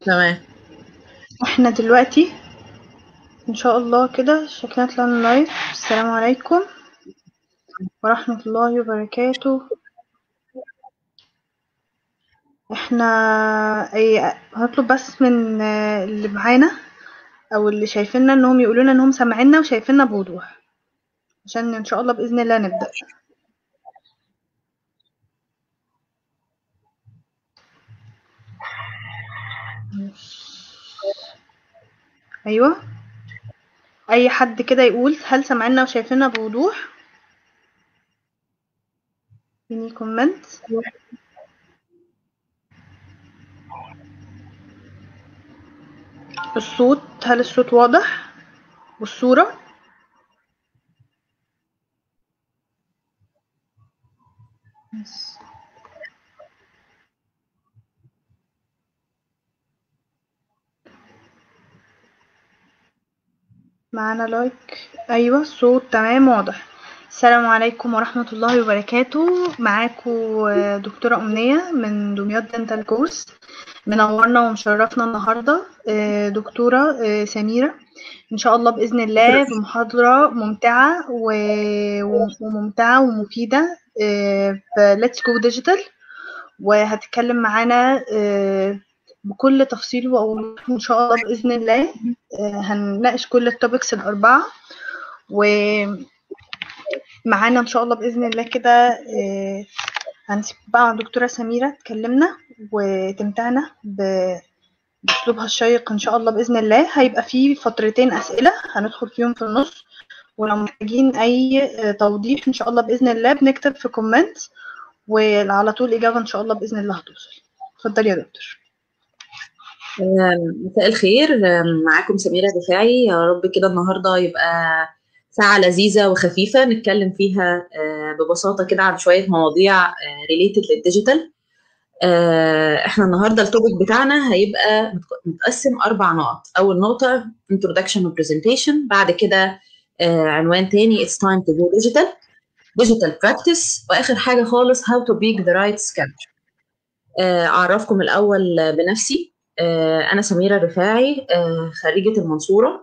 تمام احنا دلوقتي ان شاء الله كده شكلنا طلعنا لايف السلام عليكم ورحمة الله وبركاته احنا اي هطلب بس من آه، اللي معانا او اللي شايفيننا انهم يقولوا لنا انهم سامعيننا وشايفيننا بوضوح عشان ان شاء الله باذن الله نبدا ايوه اي حد كده يقول هل سامعيننا وشايفيننا بوضوح any كومنت الصوت هل الصوت واضح والصورة Yes. معانا لايك ايوه الصوت تمام واضح السلام عليكم ورحمة الله وبركاته معاكم آه، دكتورة أمنية من دمياط دنتال كورس منورنا ومشرفنا النهاردة آه، دكتورة آه، سميرة إن شاء الله بإذن الله بمحاضرة ممتعة و- وممتعة ومفيدة آه، في Let's Go Digital وهتتكلم معانا آه، بكل تفصيل وأوضح إن شاء الله بإذن الله آه، هنناقش كل التوبكس الأربعة ومعانا إن شاء الله بإذن الله كده آه، هنسيب بقى دكتورة سميرة تكلمنا وتمتعنا ب- بأسلوبها الشيق إن شاء الله بإذن الله هيبقى فيه فترتين أسئلة هندخل فيهم في النص ولو محتاجين أي آه، توضيح إن شاء الله بإذن الله بنكتب في كومنت وعلى طول إجابة إن شاء الله بإذن الله هتوصل اتفضلي يا دكتور آم، مساء الخير آم، معاكم سميرة دفاعي يا رب كده النهاردة يبقى ساعة لذيذة وخفيفة نتكلم فيها آه، ببساطة كده عن شوية مواضيع ريليتد للديجيتال آه، احنا النهاردة التوبيك بتاعنا هيبقى متق- متقسم أربع نقط أول نقطة introduction و presentation بعد كده آه، عنوان تاني it's time to go digital digital practice وآخر حاجة خالص how to pick the right schedule آه، أعرفكم الأول بنفسي آه، أنا سميرة رفاعي آه، خريجة المنصورة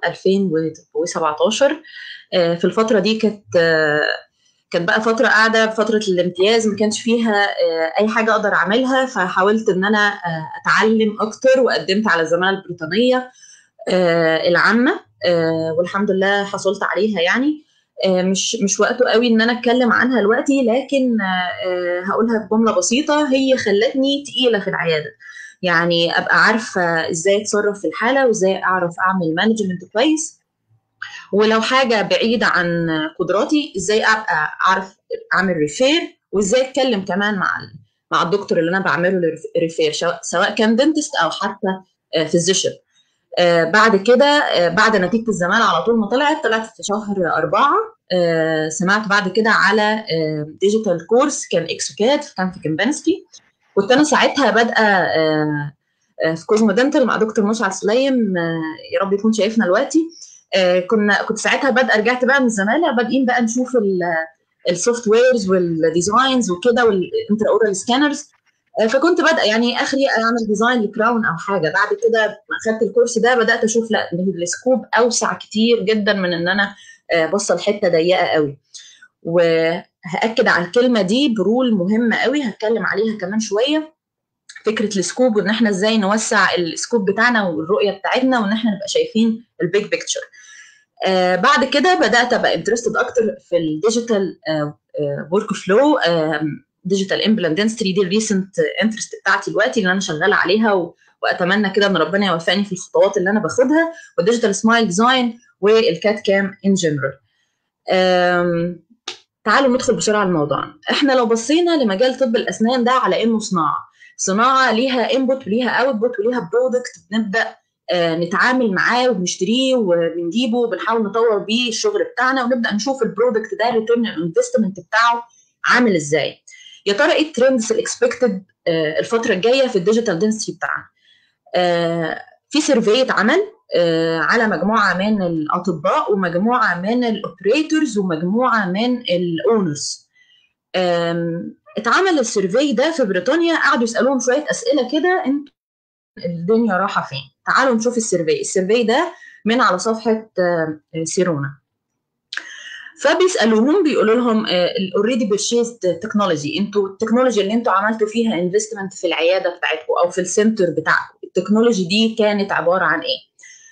2017 آه، في الفترة دي كانت آه، كانت بقى فترة قاعدة فترة الامتياز ما كانش فيها آه، أي حاجة أقدر أعملها فحاولت إن أنا آه، أتعلم أكتر وقدمت على الزمالة البريطانية آه، العامة آه، والحمد لله حصلت عليها يعني آه، مش مش وقته قوي ان انا اتكلم عنها دلوقتي لكن آه، آه، هقولها بجمله بسيطه هي خلتني تقيله في العياده يعني ابقى عارفه ازاي اتصرف في الحاله وازاي اعرف اعمل مانجمنت كويس ولو حاجه بعيده عن قدراتي ازاي ابقى اعرف اعمل ريفير وازاي اتكلم كمان مع ال- مع الدكتور اللي انا بعمله ريفير سواء كان دنتست او حتى فيزيشن آه، بعد كده آه، بعد نتيجة الزمالة على طول ما طلعت طلعت في شهر أربعة آه، سمعت بعد كده على ديجيتال كورس كان اكسوكاد كان في كمبانسكي كنت أنا ساعتها بادئة آه، آه، في كوزمو دنتال مع دكتور مشعل سليم آه، يا رب يكون شايفنا دلوقتي آه، كنا كنت ساعتها بادئه رجعت بقى من الزماله بادئين بقى نشوف السوفت ويرز والديزاينز وكده والانتر اورال سكانرز فكنت بادئه يعني اخري اعمل ديزاين لكراون او حاجه بعد كده ما اخدت الكورس ده بدات اشوف لا إن السكوب اوسع كتير جدا من ان انا آه، بصل حته ضيقه قوي وهاكد على الكلمه دي برول مهمه قوي هتكلم عليها كمان شويه فكره السكوب وان احنا ازاي نوسع السكوب بتاعنا والرؤيه بتاعتنا وان احنا نبقى شايفين البيج بيكتشر آه بعد كده بدات ابقى انترستد اكتر في الديجيتال ورك فلو ديجيتال امبلانت دنسيتي دي الريسنت انترست بتاعتي دلوقتي اللي انا شغاله عليها و... واتمنى كده ان ربنا يوفقني في الخطوات اللي انا باخدها والديجيتال سمايل ديزاين والكات كام ان جنرال تعالوا ندخل بسرعه على الموضوع احنا لو بصينا لمجال طب الاسنان ده على انه صناعه صناعه ليها انبوت وليها اوتبوت وليها برودكت بنبدا آه، نتعامل معاه وبنشتريه وبنجيبه وبنحاول نطور بيه الشغل بتاعنا ونبدا نشوف البرودكت ده ريتيرن انفستمنت بتاعه عامل ازاي يا ترى ايه الترندز الاكسبكتد الفتره الجايه في الديجيتال دنسيتي بتاعنا آه، في سيرفي اتعمل آه، على مجموعه من الاطباء ومجموعه من الاوبريتورز ومجموعه من الاونرز اتعمل السيرفي ده في بريطانيا قعدوا يسالوهم شويه اسئله كده انتوا الدنيا رايحه فين تعالوا نشوف السيرفي السيرفي ده من على صفحه سيرونا فبيسالوهم بيقولوا لهم الاوريدي بيرشيزد تكنولوجي انتوا التكنولوجي اللي انتوا عملتوا فيها انفستمنت في العياده بتاعتكم او في السنتر بتاعكم التكنولوجي دي كانت عباره عن ايه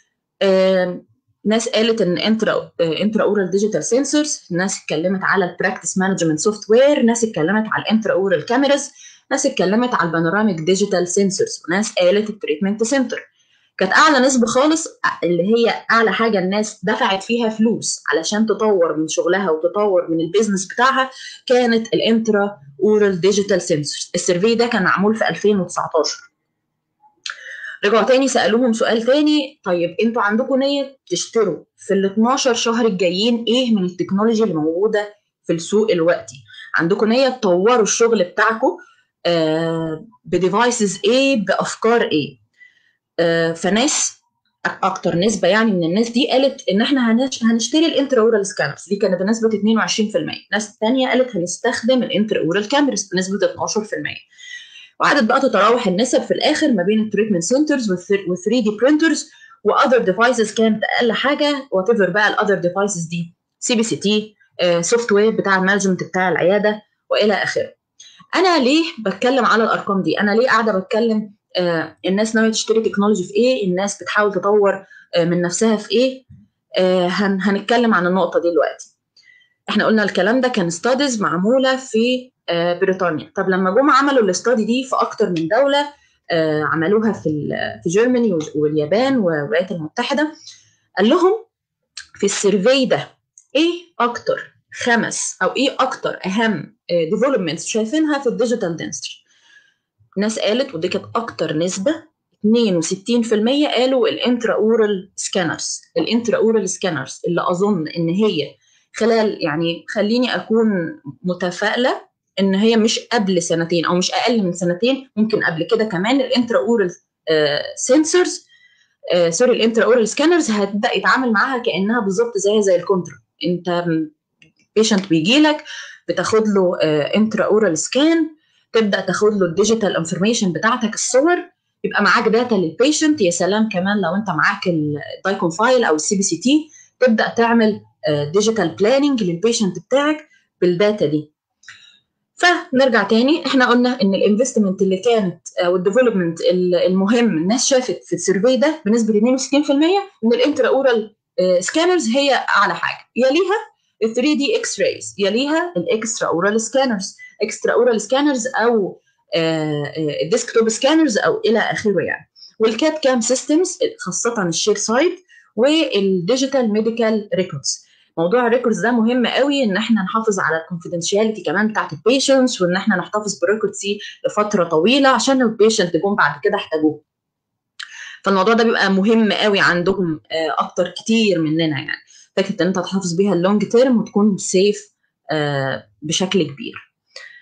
آه ناس قالت ان انترا انترا اورال ديجيتال سنسورز ناس اتكلمت على البراكتس مانجمنت سوفت وير ناس اتكلمت على الانترا اورال كاميراز ناس اتكلمت على البانوراميك ديجيتال سنسورز وناس قالت التريتمنت سنتر كانت اعلى نسبه خالص اللي هي اعلى حاجه الناس دفعت فيها فلوس علشان تطور من شغلها وتطور من البيزنس بتاعها كانت الانترا اورال ديجيتال سنسورز السيرفي ده كان معمول في 2019 رجعوا تاني سالوهم سؤال تاني طيب انتوا عندكم نيه تشتروا في ال 12 شهر الجايين ايه من التكنولوجي اللي موجوده في السوق الوقتي عندكم نيه تطوروا الشغل بتاعكم آه بديفايسز ايه بافكار ايه آه فناس اكتر نسبه يعني من الناس دي قالت ان احنا هنشتري الانتراورال سكانرز دي كانت بنسبه 22% ناس ثانيه قالت هنستخدم الانتراورال كاميرز بنسبه 12% وقعدت بقى تتراوح النسب في الاخر ما بين التريتمنت سنترز و3 دي برينترز واذر ديفايسز كانت اقل حاجه وات ايفر بقى الاذر ديفايسز دي سي بي سي تي سوفت وير بتاع المانجمنت بتاع العياده والى اخره انا ليه بتكلم على الارقام دي انا ليه قاعده بتكلم آه الناس ناويه تشتري تكنولوجي في ايه الناس بتحاول تطور آه من نفسها في ايه آه هن هنتكلم عن النقطه دي دلوقتي احنا قلنا الكلام ده كان ستاديز معموله في آه بريطانيا طب لما جم عملوا الاستادي دي في اكتر من دوله آه عملوها في في جيرماني واليابان والولايات المتحده قال لهم في السيرفي ده ايه اكتر خمس او ايه اكتر اهم ديفلوبمنتس شايفينها في الديجيتال دنستري ناس قالت ودي كانت اكتر نسبه 62% قالوا الانترا اورال سكانرز الانترا اورال سكانرز اللي اظن ان هي خلال يعني خليني اكون متفائله ان هي مش قبل سنتين او مش اقل من سنتين ممكن قبل كده كمان الانترا اورال سنسورز سوري الانترا اورال سكانرز هتبدا يتعامل معاها كانها بالظبط زي زي الكونترا انت بيشنت بيجي لك بتاخد له انترا اورال سكان تبدا تاخد له الديجيتال انفورميشن بتاعتك الصور يبقى معاك داتا للبيشنت يا سلام كمان لو انت معاك الدايكون فايل او السي بي سي تي تبدا تعمل ديجيتال بلاننج للبيشنت بتاعك بالداتا دي فنرجع تاني احنا قلنا ان الانفستمنت اللي كانت او الديفلوبمنت المهم الناس شافت في السيرفي ده بنسبه 62% ان الانترا اورال سكانرز هي اعلى حاجه يليها ال 3 دي اكس رايز يليها الاكسترا اورال سكانرز اكسترا اورال سكانرز او الديسكتوب سكانرز او الى اخره يعني والكات كام سيستمز خاصه الشير سايد والديجيتال ميديكال ريكوردز موضوع الريكوردز ده مهم قوي ان احنا نحافظ على الكونفيدنشياليتي كمان بتاعت البيشنتس وان احنا نحتفظ بالريكوردز دي لفتره طويله عشان البيشنت جم بعد كده احتاجوه فالموضوع ده بيبقى مهم قوي عندهم اكتر كتير مننا يعني فكره ان انت تحافظ بيها اللونج تيرم وتكون سيف بشكل كبير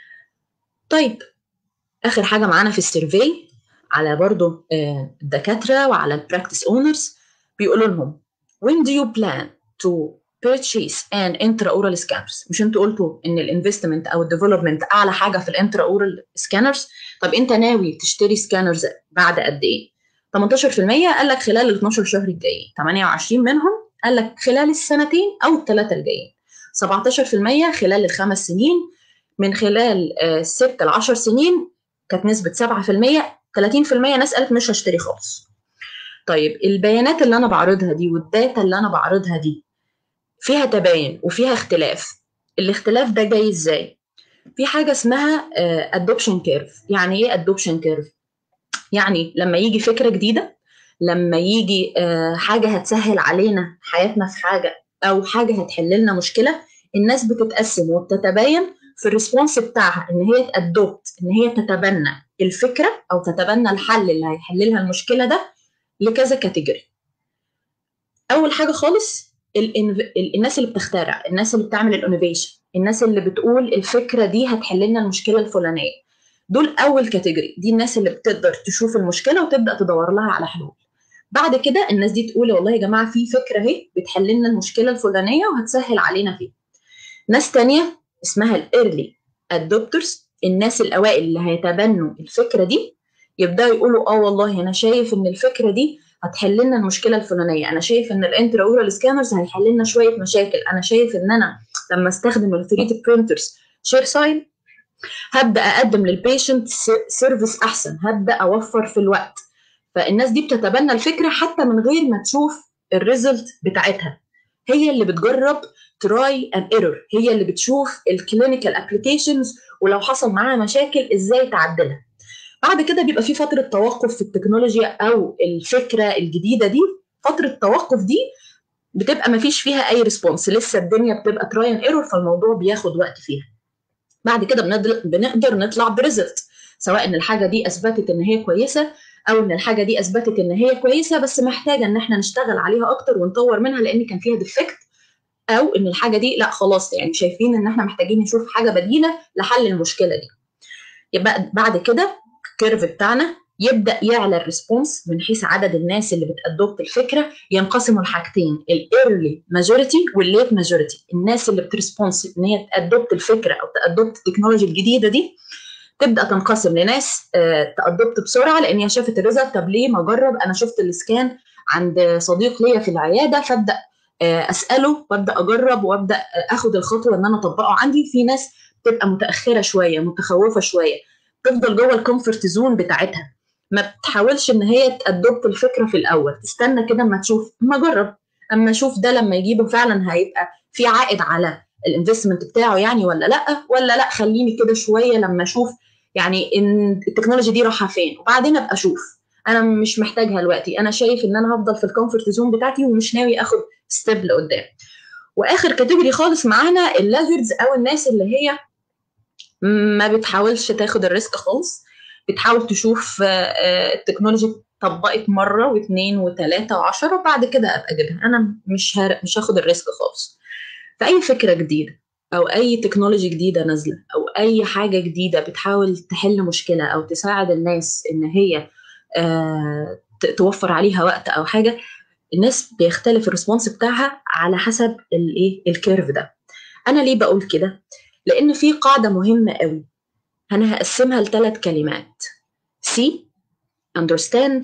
طيب اخر حاجه معانا في السيرفي على برضو الدكاتره وعلى البراكتس اونرز بيقولوا لهم when do you plan to purchase an intraoral scanners مش انتوا قلتوا ان الانفستمنت او الديفلوبمنت اعلى حاجه في الانتراورال سكانرز طب انت ناوي تشتري سكانرز بعد قد ايه 18% قال لك خلال ال 12 شهر الجايين 28 منهم قال لك خلال السنتين او الثلاثه الجايين 17% خلال الخمس سنين من خلال ست ل 10 سنين كانت نسبه 7% 30% ناس قالت مش هشتري خالص طيب البيانات اللي انا بعرضها دي والداتا اللي انا بعرضها دي فيها تباين وفيها اختلاف الاختلاف ده جاي ازاي في حاجه اسمها ادوبشن كيرف يعني ايه ادوبشن كيرف يعني لما يجي فكره جديده لما يجي حاجه هتسهل علينا حياتنا في حاجه او حاجه هتحل لنا مشكله الناس بتتقسم وبتتباين في الريسبونس بتاعها ان هي تادوبت ان هي تتبنى الفكره او تتبنى الحل اللي هيحل لها المشكله ده لكذا كاتيجوري اول حاجه خالص الناس اللي بتخترع الناس اللي بتعمل الانوفيشن الناس اللي بتقول الفكره دي هتحل لنا المشكله الفلانيه دول اول كاتيجوري دي الناس اللي بتقدر تشوف المشكله وتبدا تدور لها على حلول بعد كده الناس دي تقول والله يا جماعه في فكره اهي بتحل لنا المشكله الفلانيه وهتسهل علينا فيها ناس تانية اسمها الايرلي ادوبترز الناس الاوائل اللي هيتبنوا الفكره دي يبداوا يقولوا اه والله انا شايف ان الفكره دي هتحل لنا المشكله الفلانيه انا شايف ان الانترا اورال سكانرز هيحل لنا شويه مشاكل انا شايف ان انا لما استخدم ال 3 دي برينترز شير ساين هبدا اقدم للبيشنت سيرفيس احسن هبدا اوفر في الوقت فالناس دي بتتبنى الفكره حتى من غير ما تشوف الريزلت بتاعتها هي اللي بتجرب تراي اند ايرور هي اللي بتشوف الكلينيكال ابلكيشنز ولو حصل معاها مشاكل ازاي تعدلها بعد كده بيبقى في فتره توقف في التكنولوجيا او الفكره الجديده دي فتره التوقف دي بتبقى ما فيش فيها اي ريسبونس لسه الدنيا بتبقى تراي اند ايرور فالموضوع بياخد وقت فيها بعد كده بنقدر نطلع بريزلت سواء ان الحاجه دي اثبتت ان هي كويسه او ان الحاجه دي اثبتت ان هي كويسه بس محتاجه ان احنا نشتغل عليها اكتر ونطور منها لان كان فيها ديفكت او ان الحاجه دي لا خلاص يعني شايفين ان احنا محتاجين نشوف حاجه بديله لحل المشكله دي يبقى بعد كده الكيرف بتاعنا يبدا يعلى الريسبونس من حيث عدد الناس اللي بتادوبت الفكره ينقسموا لحاجتين الايرلي ماجوريتي والليت ماجوريتي الناس اللي بتريسبونس ان هي تادوبت الفكره او تادوبت التكنولوجي الجديده دي تبدا تنقسم لناس تادوبت بسرعه لان هي شافت الريزلت طب ليه ما اجرب انا شفت السكان عند صديق ليا في العياده فابدا اساله وابدا اجرب وابدا اخد الخطوه ان انا اطبقه عندي في ناس بتبقى متاخره شويه متخوفه شويه تفضل جوه الكومفورت زون بتاعتها ما بتحاولش ان هي تادوبت الفكره في الاول تستنى كده اما تشوف اما اجرب اما اشوف ده لما يجيبه فعلا هيبقى في عائد على الانفستمنت بتاعه يعني ولا لا ولا لا خليني كده شويه لما اشوف يعني ان التكنولوجي دي رايحه فين وبعدين ابقى اشوف انا مش محتاجها دلوقتي انا شايف ان انا هفضل في الكومفورت زون بتاعتي ومش ناوي اخد ستيب لقدام واخر كاتيجوري خالص معانا اللاجردز او الناس اللي هي ما بتحاولش تاخد الريسك خالص بتحاول تشوف التكنولوجي طبقت مره واثنين وثلاثه وعشرة وبعد كده ابقى اجيبها انا مش هر... مش هاخد الريسك خالص فاي فكره جديده او اي تكنولوجي جديده نازله او اي حاجه جديده بتحاول تحل مشكله او تساعد الناس ان هي آه توفر عليها وقت او حاجه الناس بيختلف الريسبونس بتاعها على حسب الايه الكيرف ده انا ليه بقول كده لان في قاعده مهمه قوي انا هقسمها لثلاث كلمات see understand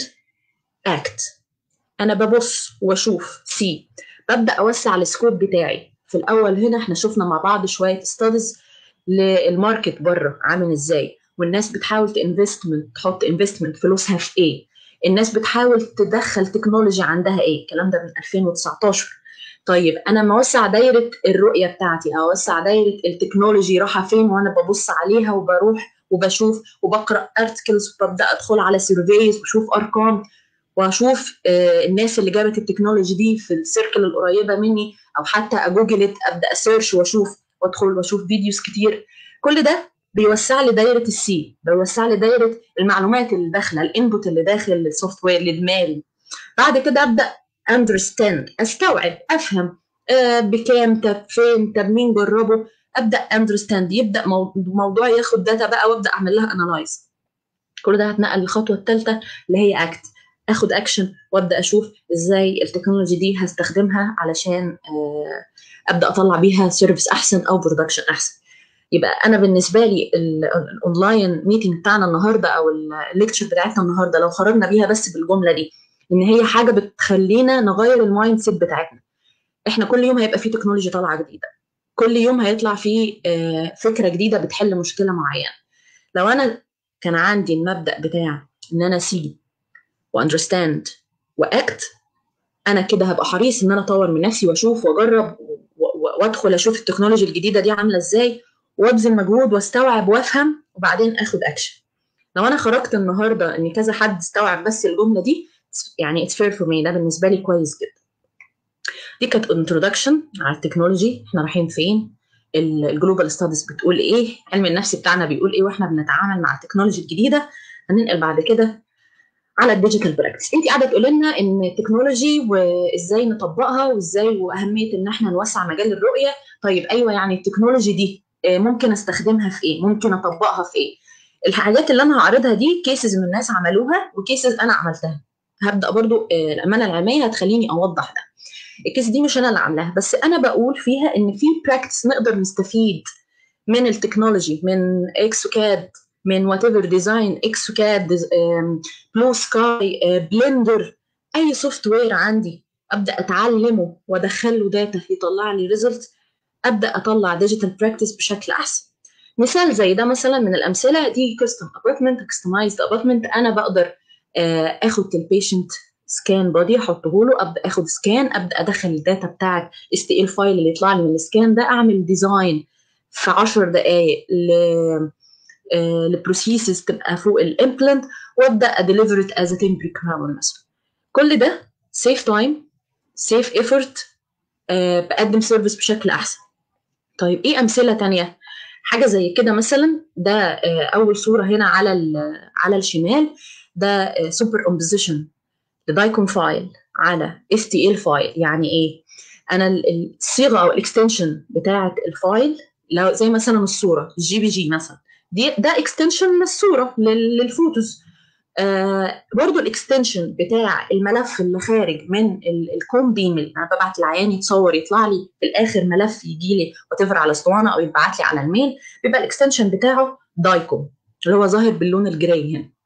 act انا ببص واشوف see ببدا اوسع السكوب بتاعي في الاول هنا احنا شفنا مع بعض شويه ستاديز للماركت بره عامل ازاي والناس بتحاول تنفستمنت تحط انفستمنت فلوسها في ايه الناس بتحاول تدخل تكنولوجي عندها ايه الكلام ده من 2019 طيب انا موسع دايره الرؤيه بتاعتي او اوسع دايره التكنولوجي رايحه فين وانا ببص عليها وبروح وبشوف وبقرا ارتكلز وببدا ادخل على سيرفيز واشوف ارقام واشوف آه الناس اللي جابت التكنولوجي دي في السيركل القريبه مني او حتى اجوجلت ابدا اسيرش واشوف وادخل واشوف فيديوز كتير كل ده بيوسع لي دايره السي بيوسع لي دايره المعلومات اللي داخله الانبوت اللي داخل السوفت وير لدماغي بعد كده ابدا understand استوعب افهم آه بكام طب فين طب مين جربه ابدا understand يبدا موضوع ياخد داتا بقى وابدا اعمل لها انالايز كل ده هتنقل للخطوه الثالثه اللي هي اكت اخد اكشن وابدا اشوف ازاي التكنولوجي دي هستخدمها علشان آه ابدا اطلع بيها سيرفيس احسن او برودكشن احسن يبقى انا بالنسبه لي الاونلاين ميتنج بتاعنا النهارده او الليكتشر بتاعتنا النهارده لو خرجنا بيها بس بالجمله دي ان هي حاجه بتخلينا نغير المايند سيت بتاعتنا احنا كل يوم هيبقى في تكنولوجي طالعه جديده كل يوم هيطلع فيه فكره جديده بتحل مشكله معينه لو انا كان عندي المبدا بتاع ان انا سي واندرستاند واكت انا كده هبقى حريص ان انا اطور من نفسي واشوف واجرب وادخل اشوف التكنولوجي الجديده دي عامله ازاي وابذل مجهود واستوعب وافهم وبعدين اخد اكشن لو انا خرجت النهارده ان كذا حد استوعب بس الجمله دي يعني اتس فير فور مي ده بالنسبه لي كويس جدا دي كانت انترودكشن على التكنولوجي احنا رايحين فين الجلوبال ستاديز بتقول ايه علم النفس بتاعنا بيقول ايه واحنا بنتعامل مع التكنولوجي الجديده هننقل بعد كده على الديجيتال براكتس انت قاعده تقول لنا ان التكنولوجي وازاي نطبقها وازاي واهميه ان احنا نوسع مجال الرؤيه طيب ايوه يعني التكنولوجي دي ممكن استخدمها في ايه ممكن اطبقها في ايه الحاجات اللي انا هعرضها دي كيسز من الناس عملوها وكيسز انا عملتها هبدا برضو الامانه العلميه هتخليني اوضح ده الكيس دي مش انا اللي عاملاها بس انا بقول فيها ان في براكتس نقدر نستفيد من التكنولوجي من اكسوكاد من وات ايفر ديزاين اكسوكاد بلو سكاي بلندر اي سوفت وير عندي ابدا اتعلمه وادخل له داتا يطلع لي ريزلت ابدا اطلع ديجيتال براكتس بشكل احسن مثال زي ده مثلا من الامثله دي كاستم ابارتمنت كستمايزد ابارتمنت انا بقدر اخد البيشنت سكان بودي احطه له ابدا اخد سكان ابدا ادخل الداتا بتاعت اس تي ال فايل اللي يطلع لي من السكان ده اعمل ديزاين في 10 دقائق ل لبروسيسز تبقى فوق الامبلانت وابدا اديليفر ات از تمبري كراون مثلا كل ده سيف تايم سيف ايفورت بقدم سيرفيس بشكل احسن طيب ايه امثله تانية حاجه زي كده مثلا ده اول صوره هنا على على الشمال ده سوبر امبوزيشن لدايكون فايل على اس تي ال فايل يعني ايه انا الصيغه او الاكستنشن بتاعه الفايل لو زي مثلا الصوره الجي بي جي مثلا دي ده اكستنشن للصوره للفوتوز آه برضو الاكستنشن بتاع الملف اللي خارج من الكوم بيم اللي انا ببعت العيان يتصور يطلع لي في الاخر ملف يجي لي وتفر على اسطوانه او يبعت لي على الميل بيبقى الاكستنشن بتاعه دايكوم اللي هو ظاهر باللون الجراي هنا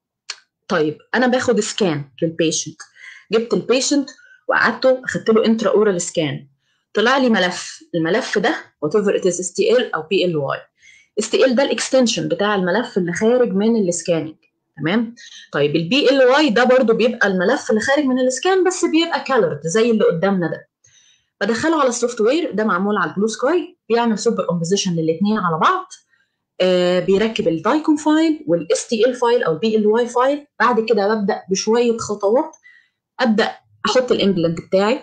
طيب انا باخد سكان للبيشنت جبت البيشنت وقعدته اخدت له انترا اورال سكان طلع لي ملف الملف ده وات ايفر ات اس تي ال او بي ال واي اس تي ال ده الاكستنشن بتاع الملف اللي خارج من السكاننج تمام طيب البي ال واي ده برضو بيبقى الملف اللي خارج من السكان بس بيبقى كالرد زي اللي قدامنا ده بدخله على السوفت وير ده معمول على البلو سكاي بيعمل سوبر امبوزيشن للاثنين على بعض آه بيركب الدايكون فايل والاس تي ال فايل او البي ال واي فايل بعد كده ببدا بشويه خطوات ابدا احط الامبلانت بتاعي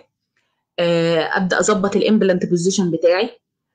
آه ابدا اظبط الامبلانت بوزيشن بتاعي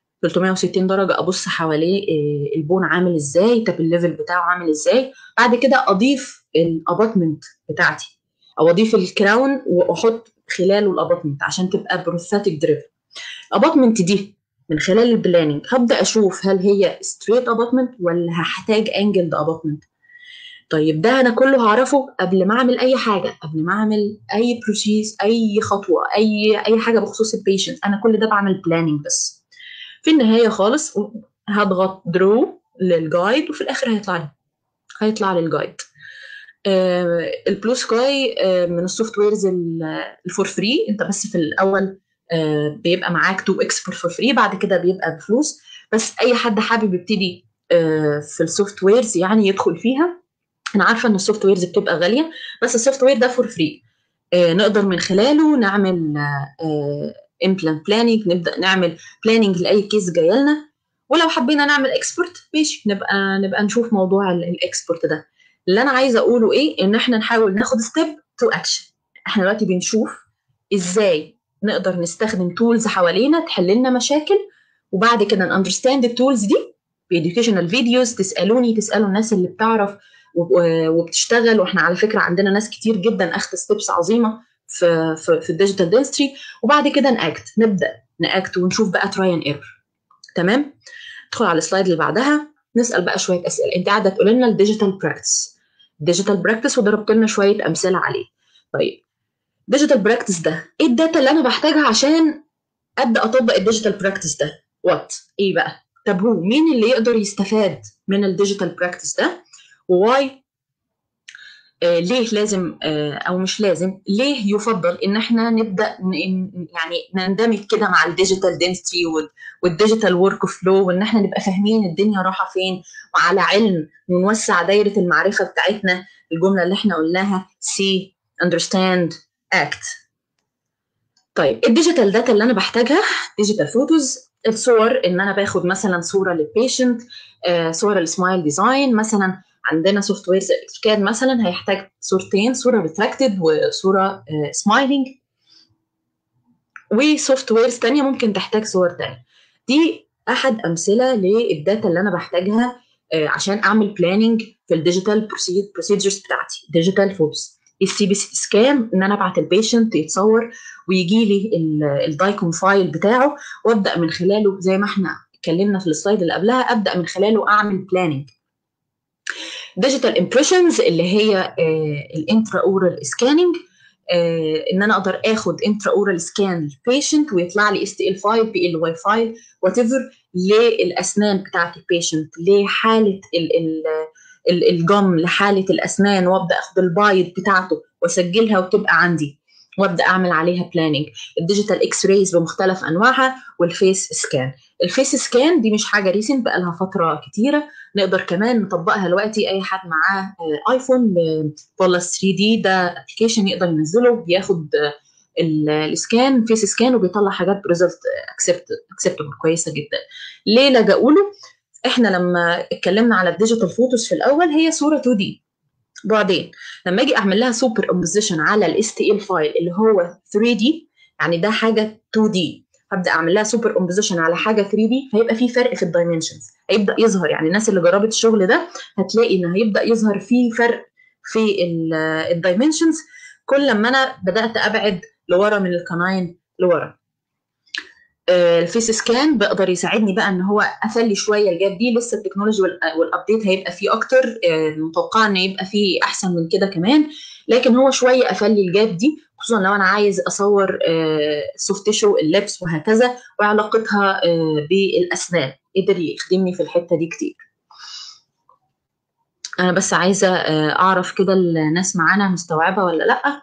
360 درجه ابص حواليه آه البون عامل ازاي طب الليفل بتاعه عامل ازاي بعد كده اضيف الاباتمنت بتاعتي او اضيف الكراون واحط خلاله الاباتمنت عشان تبقى بروستاتيك دريفن الاباتمنت دي من خلال البلاننج هبدا اشوف هل هي ستريت اباتمنت ولا هحتاج انجلد اباتمنت طيب ده انا كله هعرفه قبل ما اعمل اي حاجه قبل ما اعمل اي بروسيس اي خطوه اي اي حاجه بخصوص البيشنت انا كل ده بعمل بلاننج بس في النهايه خالص هضغط درو للجايد وفي الاخر هيطلع لي هيطلع لي الجايد آه البلو سكاي آه من السوفت ويرز الفور فري انت بس في الاول آه بيبقى معاك 2 اكسبورت فور فري بعد كده بيبقى بفلوس بس اي حد حابب يبتدي آه في السوفت ويرز يعني يدخل فيها انا عارفه ان السوفت ويرز بتبقى غاليه بس السوفت وير ده فور فري آه نقدر من خلاله نعمل امبلانت بلاننج نبدا نعمل بلاننج لاي كيس جايه لنا ولو حبينا نعمل اكسبورت ماشي نبقى نبقى نشوف موضوع الاكسبورت ده اللي انا عايزه اقوله ايه ان احنا نحاول ناخد ستيب تو اكشن احنا دلوقتي بنشوف ازاي نقدر نستخدم تولز حوالينا تحل لنا مشاكل وبعد كده ناندرستاند التولز دي بإديوكيشنال فيديوز تسالوني تسالوا الناس اللي بتعرف وبتشتغل واحنا على فكره عندنا ناس كتير جدا اخذت ستيبس عظيمه في في, في الديجيتال دينستري وبعد كده ناكت نبدا ناكت ونشوف بقى تراي اند ايرور تمام ندخل على السلايد اللي بعدها نسال بقى شويه اسئله انت قاعده تقول لنا الديجيتال براكتس الديجيتال براكتس وضربت لنا شويه امثله عليه طيب ديجيتال براكتس ده ايه الداتا اللي انا بحتاجها عشان ابدا اطبق الديجيتال براكتس ده وات ايه بقى طب هو مين اللي يقدر يستفاد من الديجيتال براكتس ده وواي آه ليه لازم آه او مش لازم ليه يفضل ان احنا نبدا يعني نندمج كده مع الديجيتال دنسيتي والديجيتال ورك فلو وان احنا نبقى فاهمين الدنيا رايحه فين وعلى علم ونوسع دايره المعرفه بتاعتنا الجمله اللي احنا قلناها see understand act طيب الديجيتال داتا اللي انا بحتاجها ديجيتال فوتوز الصور ان انا باخد مثلا صوره للبيشنت آه صوره للسمايل ديزاين مثلا عندنا سوفت وير زي اكسكاد مثلا هيحتاج صورتين صوره ريتراكتد وصوره سمايلنج وسوفت ويرز ثانيه ممكن تحتاج صور ثانيه دي احد امثله للداتا اللي انا بحتاجها عشان اعمل بلاننج في الديجيتال بروسيدجرز بتاعتي ديجيتال فوتوز السي بي سي سكان ان انا ابعت البيشنت يتصور ويجي لي الدايكون فايل بتاعه وابدا من خلاله زي ما احنا اتكلمنا في السلايد اللي قبلها ابدا من خلاله اعمل بلاننج ديجيتال امبريشنز اللي هي الانترا اورال سكاننج ان انا اقدر اخد انترا اورال سكان للبيشنت ويطلع لي اس تي ال فايل بي ال واي فايل وات ايفر للاسنان بتاعت البيشنت لحاله الجم لحاله الاسنان وابدا اخد البايض بتاعته واسجلها وتبقى عندي وابدا اعمل عليها بلاننج الديجيتال اكس رايز بمختلف انواعها والفيس سكان الفيس سكان دي مش حاجه ريسنت بقى لها فتره كتيره نقدر كمان نطبقها دلوقتي اي حد معاه ايفون بولس 3 دي ده ابلكيشن يقدر ينزله بياخد السكان فيس سكان وبيطلع حاجات بريزلت اكسبتبل كويسه جدا ليه لجأوا له احنا لما اتكلمنا على الديجيتال فوتوز في الاول هي صوره 2 دي بعدين لما اجي اعمل لها سوبر امبوزيشن على الاس تي ال فايل اللي هو 3 دي يعني ده حاجه 2 دي هبدا اعمل لها سوبر امبوزيشن على حاجه 3 دي فيبقى في فرق في الدايمنشنز هيبدا يظهر يعني الناس اللي جربت الشغل ده هتلاقي ان هيبدا يظهر فيه فرق في الدايمنشنز كل ما انا بدات ابعد لورا من الكناين لورا الفيس سكان بيقدر يساعدني بقى ان هو افلي شويه الجاب دي لسه التكنولوجي والابديت هيبقى فيه اكتر متوقع ان يبقى فيه احسن من كده كمان لكن هو شويه افلي الجاب دي خصوصا لو انا عايز اصور سوفت تيشو اللبس وهكذا وعلاقتها بالاسنان قدر يخدمني في الحته دي كتير انا بس عايزه اعرف كده الناس معانا مستوعبه ولا لا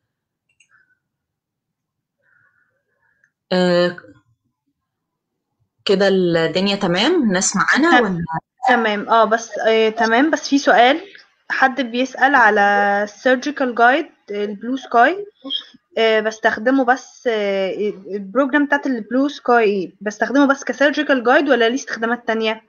كده الدنيا تمام الناس معانا ولا تمام اه بس آه تمام بس في سؤال حد بيسأل على السيرجيكال جايد البلو سكاي آه بستخدمه بس آه البروجرام بتاعت البلو سكاي بستخدمه بس كسيرجيكال جايد ولا ليه استخدامات تانية؟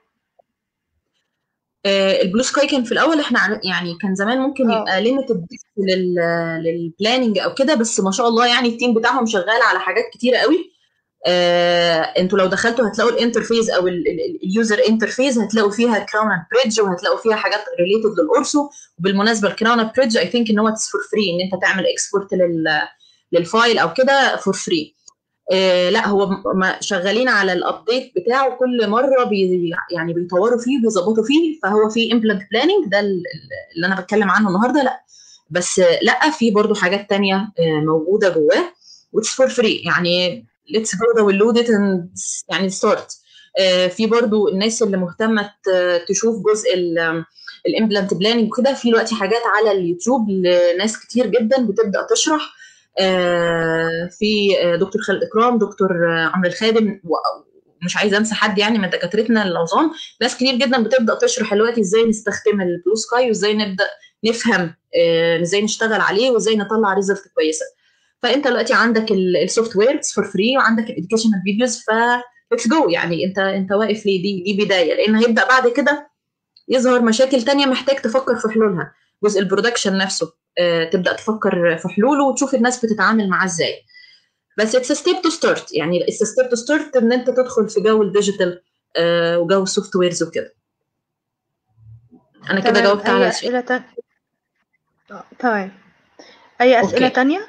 آه البلو سكاي كان في الاول احنا يعني كان زمان ممكن آه. يبقى ليميتد لل للبلاننج او كده بس ما شاء الله يعني التيم بتاعهم شغال على حاجات كتيره قوي آه، انتوا لو دخلتوا هتلاقوا الانترفيس او اليوزر انترفيس هتلاقوا فيها كراون بريدج وهتلاقوا فيها حاجات ريليتد للاورسو وبالمناسبه الكراون بريدج اي ثينك ان هو فور فري ان انت تعمل اكسبورت لل للفايل او كده فور فري آه لا هو م- شغالين على الابديت بتاعه كل مره بي يعني بيطوروا فيه بيظبطوا فيه فهو في امبلانت بلاننج ده ال- اللي انا بتكلم عنه النهارده لا بس آه، لا في برضو حاجات تانية آه، موجوده جواه which for free يعني let's go download it and يعني start آه، في برضو الناس اللي مهتمه ت- تشوف جزء الامبلانت بلاننج وكده في دلوقتي حاجات على اليوتيوب لناس كتير جدا بتبدا تشرح آه، في آه، دكتور خالد اكرام دكتور آه، عمرو الخادم و- ومش عايزه انسى حد يعني من دكاترتنا العظام ناس كتير جدا بتبدا تشرح دلوقتي ازاي نستخدم البلو سكاي وازاي نبدا نفهم آه، ازاي نشتغل عليه وازاي نطلع ريزلت كويسه فانت دلوقتي عندك السوفت وير فور فري وعندك الاديوكيشنال فيديوز ف ليتس جو يعني انت انت واقف ليه دي دي بدايه لان هيبدا بعد كده يظهر مشاكل تانية محتاج تفكر في حلولها جزء البرودكشن نفسه آه، تبدا تفكر في حلوله وتشوف الناس بتتعامل معاه ازاي بس اتس ستيب تو ستارت يعني اتس ستيب تو ستارت ان انت تدخل في جو الديجيتال آه، وجو السوفت ويرز وكده انا كده تمام جاوبت على أي السؤال أسئلة تانية تمام أي أسئلة اوكي تانية؟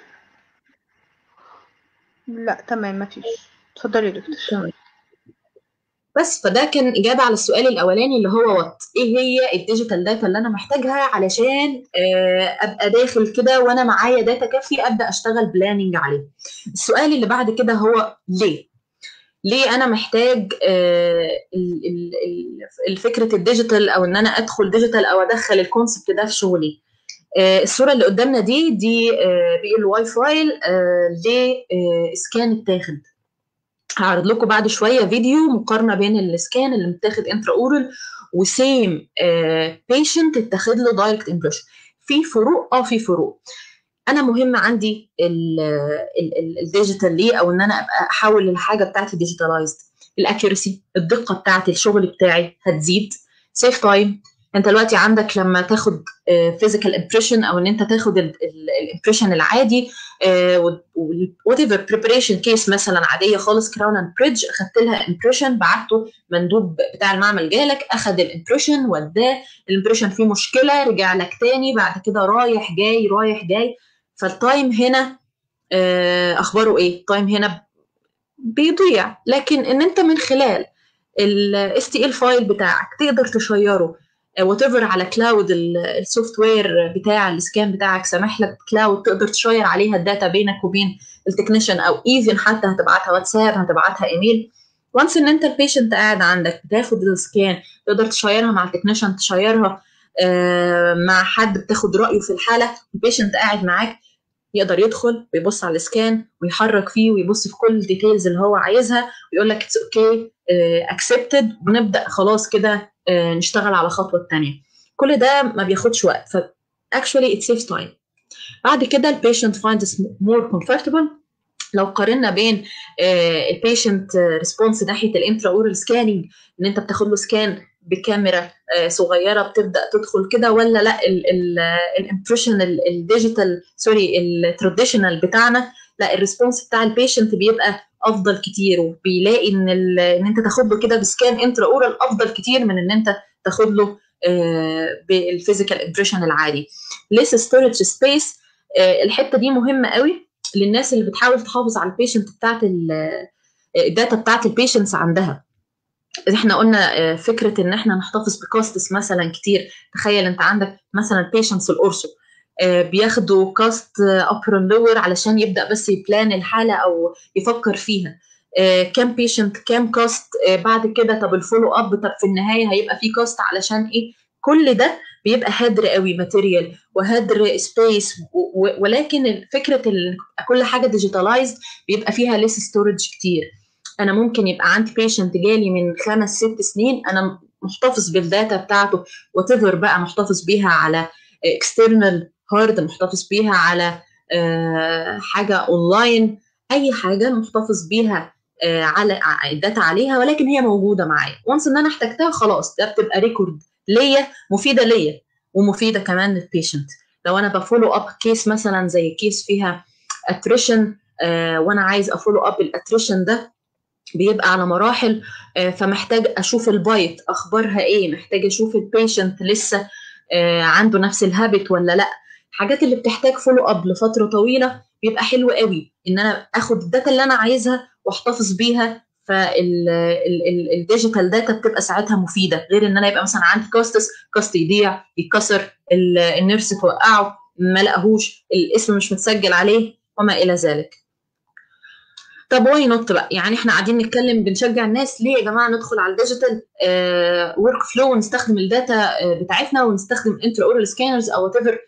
لا تمام مفيش اتفضلي يا دكتور تمام بس فده كان إجابة على السؤال الأولاني اللي هو وات إيه هي الديجيتال داتا اللي أنا محتاجها علشان آه، أبقى داخل كده وأنا معايا داتا كافية أبدأ أشتغل بلاننج عليه السؤال اللي بعد كده هو ليه ليه انا محتاج آه، ال- ال- ال- الفكره الديجيتال او ان انا ادخل ديجيتال او ادخل الكونسبت ده في شغلي آه، الصوره اللي قدامنا دي دي بي ال واي فايل لسكان اتاخد هعرض لكم بعد شويه فيديو مقارنه بين السكان اللي متاخد انترا اورال وسيم بيشنت اتاخد له دايركت امبريشن في فروق اه في فروق انا مهم عندي الديجيتال ليه او ان انا ابقى احول الحاجه بتاعتي ديجيتالايزد الاكيورسي الدقه بتاعت الشغل بتاعي هتزيد سيف تايم انت دلوقتي عندك لما تاخد فيزيكال امبريشن او ان انت تاخد الامبريشن العادي وات ايفر بريبريشن كيس مثلا عاديه خالص كراون اند بريدج اخدت لها امبريشن بعته مندوب بتاع المعمل جالك اخد الامبريشن وداه الامبريشن فيه مشكله رجع لك تاني بعد كده رايح جاي رايح جاي فالتايم هنا آه، اخباره ايه التايم هنا بيضيع لكن ان انت من خلال الاس تي ال فايل بتاعك تقدر تشيره وات ايفر على كلاود السوفت وير بتاع السكان بتاعك سامح لك كلاود تقدر تشير عليها الداتا بينك وبين التكنيشن او ايفن حتى هتبعتها واتساب هتبعتها ايميل وانس ان انت البيشنت قاعد عندك بتاخد السكان تقدر تشيرها مع التكنيشن تشيرها آه، مع حد بتاخد رايه في الحاله البيشنت قاعد معاك يقدر يدخل ويبص على السكان ويحرك فيه ويبص في كل الديتيلز اللي هو عايزها ويقول لك اتس اوكي اكسبتد ونبدا خلاص كده آه، نشتغل على الخطوه الثانيه كل ده ما بياخدش وقت ف actually it saves time بعد كده البيشنت finds more comfortable لو قارنا بين البيشنت ريسبونس ناحيه الانترا اورال سكاننج ان انت بتاخد له سكان بكاميرا آه، صغيره بتبدا تدخل كده ولا لا الامبريشن الديجيتال سوري التراديشنال بتاعنا لا الريسبونس بتاع البيشنت بيبقى افضل كتير وبيلاقي ان ال- ان انت تاخد له كده بسكان انترا اورال افضل كتير من ان انت تاخد له بالفيزيكال امبريشن العادي ليس ستورج سبيس الحته دي مهمه قوي للناس اللي بتحاول تحافظ على البيشنت بتاعت ال- الداتا بتاعت البيشنتس عندها احنا قلنا آه، فكره ان احنا نحتفظ بكاستس مثلا كتير تخيل انت عندك مثلا بيشنتس الاورثو آه، بياخدوا كاست ابر لور علشان يبدا بس يبلان الحاله او يفكر فيها آه، كام بيشنت كام كاست بعد كده طب الفولو اب طب في النهايه هيبقى في كاست علشان ايه كل ده بيبقى هدر قوي ماتيريال وهدر سبيس ولكن فكره ال- كل حاجه ديجيتالايزد بيبقى فيها ليس ستورج كتير انا ممكن يبقى عندي بيشنت جالي من خمس ست سنين انا محتفظ بالداتا بتاعته وات بقى محتفظ بيها على اكسترنال هارد محتفظ بيها على آه، حاجه اونلاين اي حاجه محتفظ بيها آه، على ع- الداتا عليها ولكن هي موجوده معايا وانس ان انا احتجتها خلاص ده بتبقى ريكورد ليا مفيده ليا ومفيده كمان للبيشنت لو انا بفولو اب كيس مثلا زي كيس فيها اتريشن وانا عايز افولو اب الاتريشن ده بيبقى على مراحل آه، فمحتاج اشوف البايت اخبارها ايه محتاج اشوف البيشنت لسه آه، عنده نفس الهابت ولا لا الحاجات اللي بتحتاج فولو اب لفتره طويله بيبقى حلو قوي ان انا اخد الداتا اللي انا عايزها واحتفظ بيها فالديجيتال داتا بتبقى ساعتها مفيده غير ان انا يبقى مثلا عندي كاستس كاست يضيع يتكسر ال- النيرس توقعه ما لقاهوش الاسم مش متسجل عليه وما الى ذلك طب واي نوت بقى يعني احنا قاعدين نتكلم بنشجع الناس ليه يا جماعه ندخل على الديجيتال ورك فلو ونستخدم الداتا آه، بتاعتنا ونستخدم انترا اورال سكانرز او وات ايفر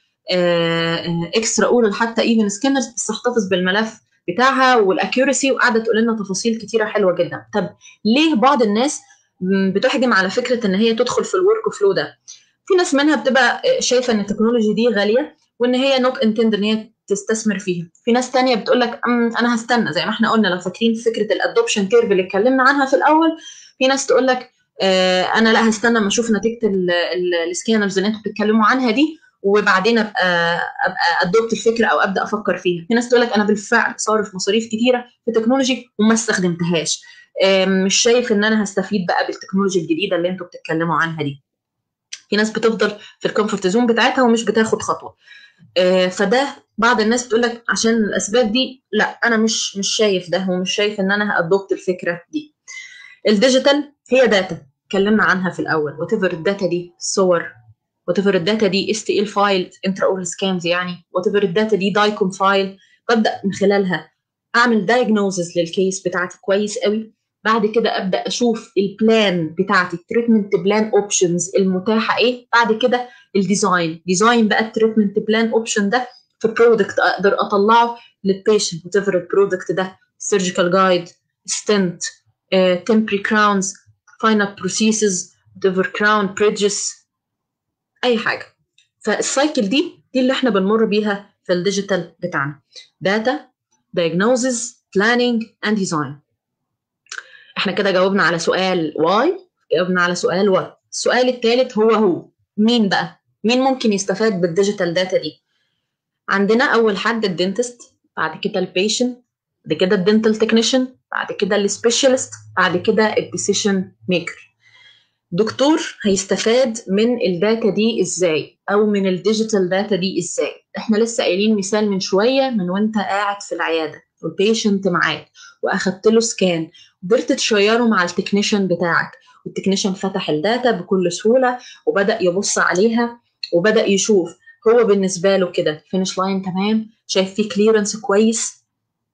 اكسترا اورال حتى ايفن سكانرز بس احتفظ بالملف بتاعها والاكيورسي وقاعده تقول لنا تفاصيل كتيره حلوه جدا طب ليه بعض الناس م، بتحجم على فكره ان هي تدخل في الورك فلو ده في ناس منها بتبقى آه، شايفه ان التكنولوجي دي غاليه وان هي نوت انتند ان هي تستثمر فيها في ناس تانية بتقول لك انا هستنى زي ما احنا قلنا لو فاكرين فكره الادوبشن كيرف اللي اتكلمنا عنها في الاول في ناس تقول لك آه انا لا هستنى اما اشوف نتيجه السكانرز اللي انتوا بتتكلموا عنها دي وبعدين ابقى ابقى ادوبت الفكره او ابدا افكر فيها في ناس تقول لك انا بالفعل صارف مصاريف كتيره في تكنولوجي وما استخدمتهاش آه مش شايف ان انا هستفيد بقى بالتكنولوجي الجديده اللي انتوا بتتكلموا عنها دي في ناس بتفضل في الكومفورت زون بتاعتها ومش بتاخد خطوه آه، فده بعض الناس بتقول لك عشان الاسباب دي لا انا مش مش شايف ده ومش شايف ان انا هادوبت الفكره دي الديجيتال هي داتا اتكلمنا عنها في الاول وات ايفر الداتا دي صور وات ايفر الداتا دي اس تي ال فايل انترا اورال سكانز يعني وات ايفر الداتا دي دايكوم فايل ببدا من خلالها اعمل دايجنوزز للكيس بتاعتي كويس قوي بعد كده ابدا اشوف البلان بتاعتي التريتمنت بلان اوبشنز المتاحه ايه بعد كده الديزاين ديزاين بقى التريتمنت بلان اوبشن ده في برودكت اقدر اطلعه للبيشنت وات ايفر البرودكت ده سيرجيكال جايد ستنت temporary crowns final prosthesis whatever crown bridges اي حاجه فالسايكل دي دي اللي احنا بنمر بيها في الديجيتال بتاعنا data diagnosis planning and design احنا كده جاوبنا على سؤال why جاوبنا على سؤال what السؤال الثالث هو هو مين بقى مين ممكن يستفاد بالديجيتال داتا دي عندنا اول حد الدنتست بعد كده البيشنت بعد كده الدنتال تكنيشن بعد كده السبيشالست بعد كده الديسيشن ميكر دكتور هيستفاد من الداتا دي ازاي او من الديجيتال داتا دي ازاي احنا لسه قايلين مثال من شويه من وانت قاعد في العياده والبيشنت معاك واخدت له سكان قدرت تشيره مع التكنيشن بتاعك والتكنيشن فتح الداتا بكل سهوله وبدا يبص عليها وبدا يشوف هو بالنسبه له كده فينش لاين تمام شايف فيه كليرنس كويس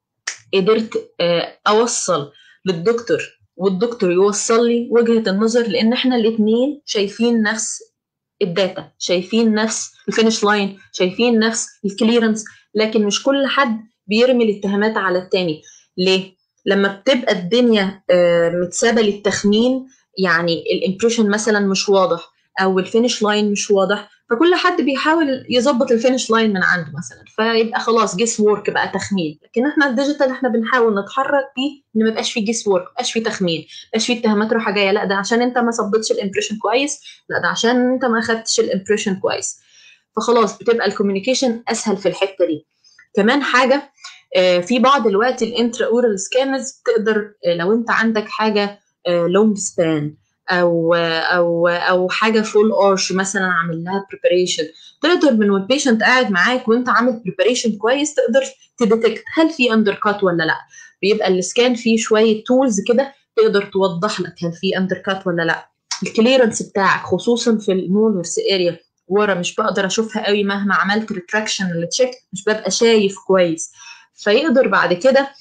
قدرت آه، اوصل للدكتور والدكتور يوصل لي وجهه النظر لان احنا الاثنين شايفين نفس الداتا شايفين نفس الفينش لاين شايفين نفس الكليرنس لكن مش كل حد بيرمي الاتهامات على التاني ليه لما بتبقى الدنيا متسابه للتخمين يعني الامبريشن مثلا مش واضح او الفينش لاين مش واضح فكل حد بيحاول يظبط الفينش لاين من عنده مثلا فيبقى خلاص جيس وورك بقى تخمين لكن احنا الديجيتال احنا بنحاول نتحرك بيه ان ما يبقاش فيه جيس وورك ما يبقاش فيه تخمين ما يبقاش فيه اتهامات رايحه جايه لا ده عشان انت ما ظبطتش الامبريشن كويس لا ده عشان انت ما اخدتش الامبريشن كويس فخلاص بتبقى الكوميونيكيشن اسهل في الحته دي كمان حاجه في بعض الوقت الانترا اورال سكانرز تقدر لو انت عندك حاجه لونج سبان او او او حاجه فول ارش مثلا عامل لها بريباريشن تقدر من والبيشنت قاعد معاك وانت عامل بريباريشن كويس تقدر تديتكت هل في اندر كات ولا لا بيبقى السكان فيه شويه تولز كده تقدر توضح لك هل في اندر كات ولا لا الكليرنس بتاعك خصوصا في المولرس اريا ورا مش بقدر اشوفها قوي مهما عملت ريتراكشن للتشيك مش ببقى شايف كويس فيقدر بعد كده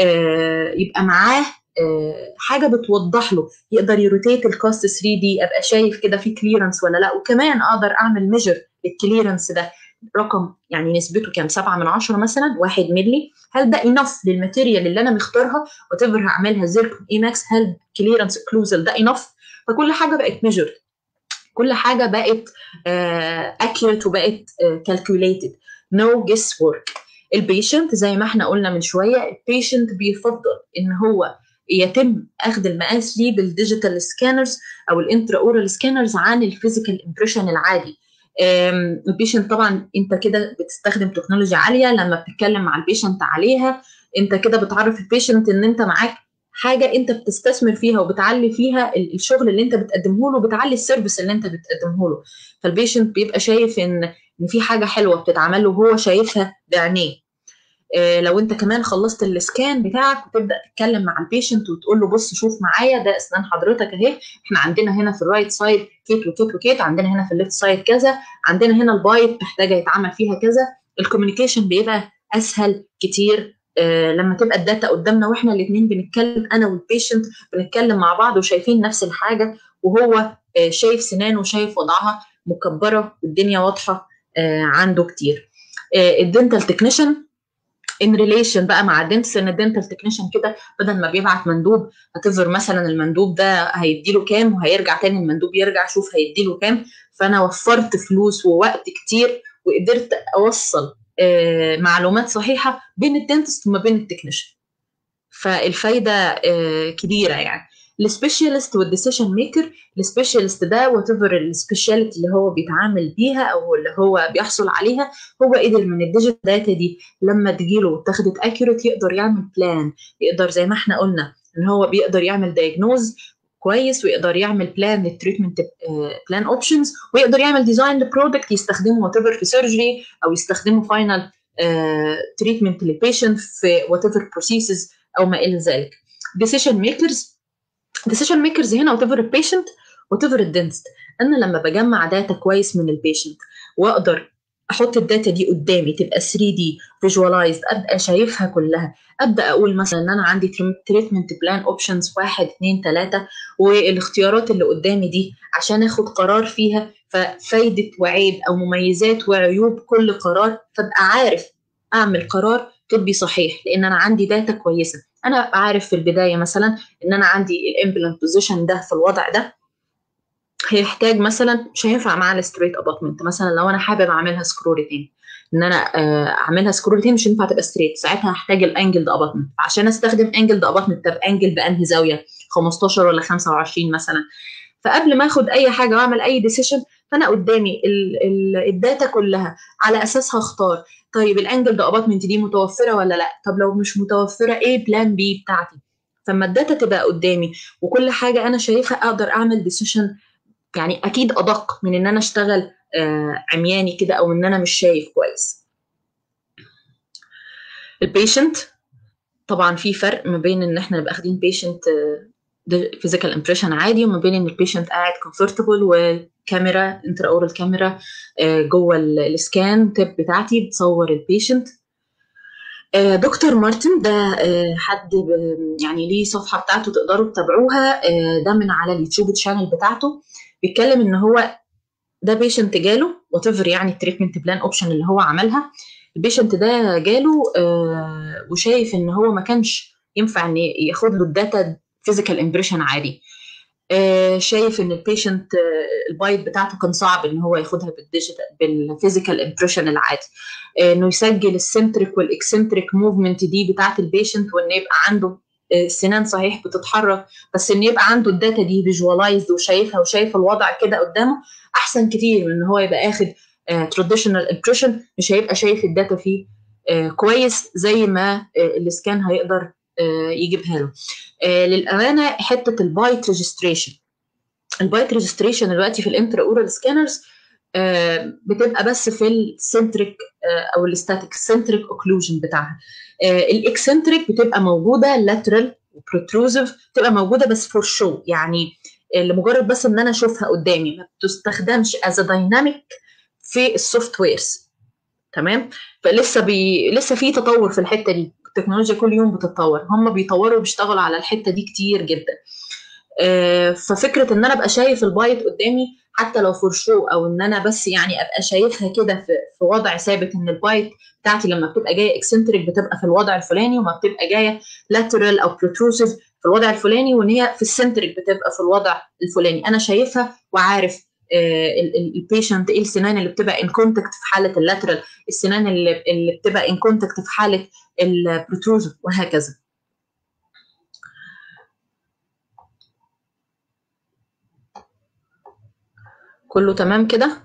آه يبقى معاه آه حاجه بتوضح له يقدر يروتيت الكاست 3 دي ابقى شايف كده في كليرنس ولا لا وكمان اقدر اعمل ميجر للكليرنس ده رقم يعني نسبته كام 7 من 10 مثلا 1 مللي هل ده انف للماتيريال اللي انا مختارها وات ايفر هعملها زيركون اي ماكس هل كليرنس كلوزل ده انف فكل حاجه بقت ميجر كل حاجه بقت اكيوريت uh, وبقت كالكوليتد نو جيس ورك البيشنت زي ما احنا قلنا من شويه البيشنت بيفضل ان هو يتم اخذ المقاس ليه بالديجيتال سكانرز او الانترا اورال سكانرز عن الفيزيكال امبريشن العادي البيشنت طبعا انت كده بتستخدم تكنولوجيا عاليه لما بتتكلم مع البيشنت عليها انت كده بتعرف البيشنت ان انت معاك حاجه انت بتستثمر فيها وبتعلي فيها الشغل اللي انت بتقدمه له وبتعلي السيرفيس اللي انت بتقدمه له فالبيشنت بيبقى شايف ان ان في حاجه حلوه بتتعمل له وهو شايفها بعينيه إيه لو انت كمان خلصت السكان بتاعك وتبدا تتكلم مع البيشنت وتقول له بص شوف معايا ده اسنان حضرتك اهي احنا عندنا هنا في الرايت سايد كيت وكيت وكيت عندنا هنا في الليفت سايد كذا عندنا هنا البايت محتاجه يتعمل فيها كذا الكوميونيكيشن بيبقى اسهل كتير آه لما تبقى الداتا قدامنا واحنا الاثنين بنتكلم انا والبيشنت بنتكلم مع بعض وشايفين نفس الحاجه وهو آه شايف سنانه وشايف وضعها مكبره والدنيا واضحه آه عنده كتير الدنتال تكنيشن ان ريليشن بقى مع الدنتس ان الدنتال تكنيشن كده بدل ما بيبعت مندوب هتظهر مثلا المندوب ده هيديله كام وهيرجع تاني المندوب يرجع شوف هيديله كام فانا وفرت فلوس ووقت كتير وقدرت اوصل آه معلومات صحيحه بين الدنتست وما بين التكنيشن فالفايده آه كبيره يعني السبيشالست والديسيشن ميكر السبيشالست ده وات ايفر السبيشاليتي اللي هو بيتعامل بيها او اللي هو بيحصل عليها هو قدر من الديجيتال داتا دي لما تجيله واتخذت اكيوريت يقدر يعمل بلان يقدر زي ما احنا قلنا ان هو بيقدر يعمل دايجنوز كويس ويقدر يعمل بلان للتريتمنت بلان اوبشنز ويقدر يعمل ديزاين لبرودكت يستخدمه وات ايفر في سيرجري او يستخدمه فاينل تريتمنت للبيشنت في وات ايفر بروسيسز او ما الى ذلك ديسيشن ميكرز ديسيشن ميكرز هنا وات ايفر البيشنت وات ايفر الدنتست انا لما بجمع داتا كويس من البيشنت واقدر احط الداتا دي قدامي تبقى 3 دي فيجواليزد ابقى شايفها كلها ابدا اقول مثلا ان انا عندي تريتمنت بلان اوبشنز 1 2 3 والاختيارات اللي قدامي دي عشان اخد قرار فيها ففايده وعيب او مميزات وعيوب كل قرار فابقى عارف اعمل قرار طبي صحيح لان انا عندي داتا كويسه انا عارف في البدايه مثلا ان انا عندي الامبلانت بوزيشن ده في الوضع ده هيحتاج مثلا مش هينفع مع الستريت اباطمنت مثلا لو انا حابب اعملها سكرولتين ان انا اعملها سكرولتين مش هينفع تبقى ستريت ساعتها هحتاج الانجلد اباطمنت عشان استخدم انجلد اباطمنت طب انجل بانهي زاويه 15 ولا 25 مثلا فقبل ما اخد اي حاجه واعمل اي ديسيشن فانا قدامي ال ال الداتا كلها على اساسها اختار طيب الانجل ده اباطمنت دي متوفره ولا لا طب لو مش متوفره ايه بلان بي بتاعتي فلما الداتا تبقى قدامي وكل حاجه انا شايفها اقدر اعمل ديسيشن يعني اكيد ادق من ان انا اشتغل آه عمياني كده او ان انا مش شايف كويس البيشنت طبعا في فرق ما بين ان احنا نبقى اخدين بيشنت فيزيكال امبريشن عادي وما بين ان البيشنت قاعد كومفورتبل وكاميرا انترا اورال كاميرا جوه السكان تيب بتاعتي بتصور البيشنت دكتور مارتن ده حد يعني ليه صفحه بتاعته تقدروا تتابعوها ده من على اليوتيوب تشانل بتاعته بيتكلم ان هو ده بيشنت جاله وات ايفر يعني التريتمنت بلان اوبشن اللي هو عملها البيشنت ده جاله آه وشايف ان هو ما كانش ينفع ان ياخد له الداتا فيزيكال امبريشن عادي آه شايف ان البيشنت آه البايت بتاعته كان صعب ان هو ياخدها بالديجيتال بالفيزيكال امبريشن العادي آه انه يسجل السنتريك والاكسنتريك موفمنت دي بتاعت البيشنت وان يبقى عنده السنان صحيح بتتحرك بس ان يبقى عنده الداتا دي فيجوالايزد وشايفها وشايف الوضع كده قدامه احسن كتير من ان هو يبقى اخد تراديشنال امبريشن مش هيبقى شايف الداتا فيه uh, كويس زي ما uh, الاسكان هيقدر uh, يجيبها له للامانه حته البايت ريجستريشن البايت ريجستريشن دلوقتي في الانترا اورال سكانرز بتبقى بس في السنتريك او الستاتيك السنتريك اوكلوجن بتاعها الاكسنتريك بتبقى موجوده لاترال وبروتروزيف بتبقى موجوده بس فور شو يعني لمجرد بس ان انا اشوفها قدامي ما بتستخدمش از دايناميك في السوفت ويرز تمام فلسه بي لسه في تطور في الحته دي التكنولوجيا كل يوم بتتطور هم بيطوروا وبيشتغلوا على الحته دي كتير جدا آه ففكره ان انا ابقى شايف البايت قدامي حتى لو فور شو او ان انا بس يعني ابقى شايفها كده في, في وضع ثابت ان البايت بتاعتي لما بتبقى جايه اكسنتريك بتبقى في الوضع الفلاني وما بتبقى جايه لاترال او بروتروسيف في الوضع الفلاني وان هي في السنتريك بتبقى في الوضع الفلاني انا شايفها وعارف البيشنت ايه السنان اللي بتبقى ان كونتاكت في حاله اللاترال السنان اللي, اللي بتبقى ان كونتاكت في حاله البروتروزيف وهكذا كله تمام كده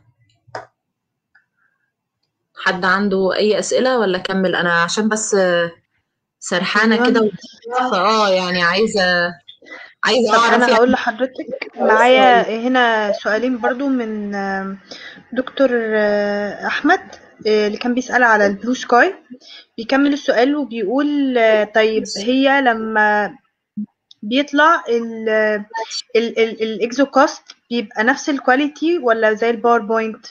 حد عنده اي اسئله ولا اكمل انا عشان بس سرحانه كده اه يعني عايزه عايزه طب اعرف انا يعني هقول لحضرتك معايا هنا سؤالين برضو من آه، دكتور آه، احمد آه، اللي كان بيسأل على البلو سكاي بيكمل السؤال وبيقول آه، طيب هي لما بيطلع ال ال ال الاكزوكاست بيبقى نفس الكواليتي ولا زي الباوربوينت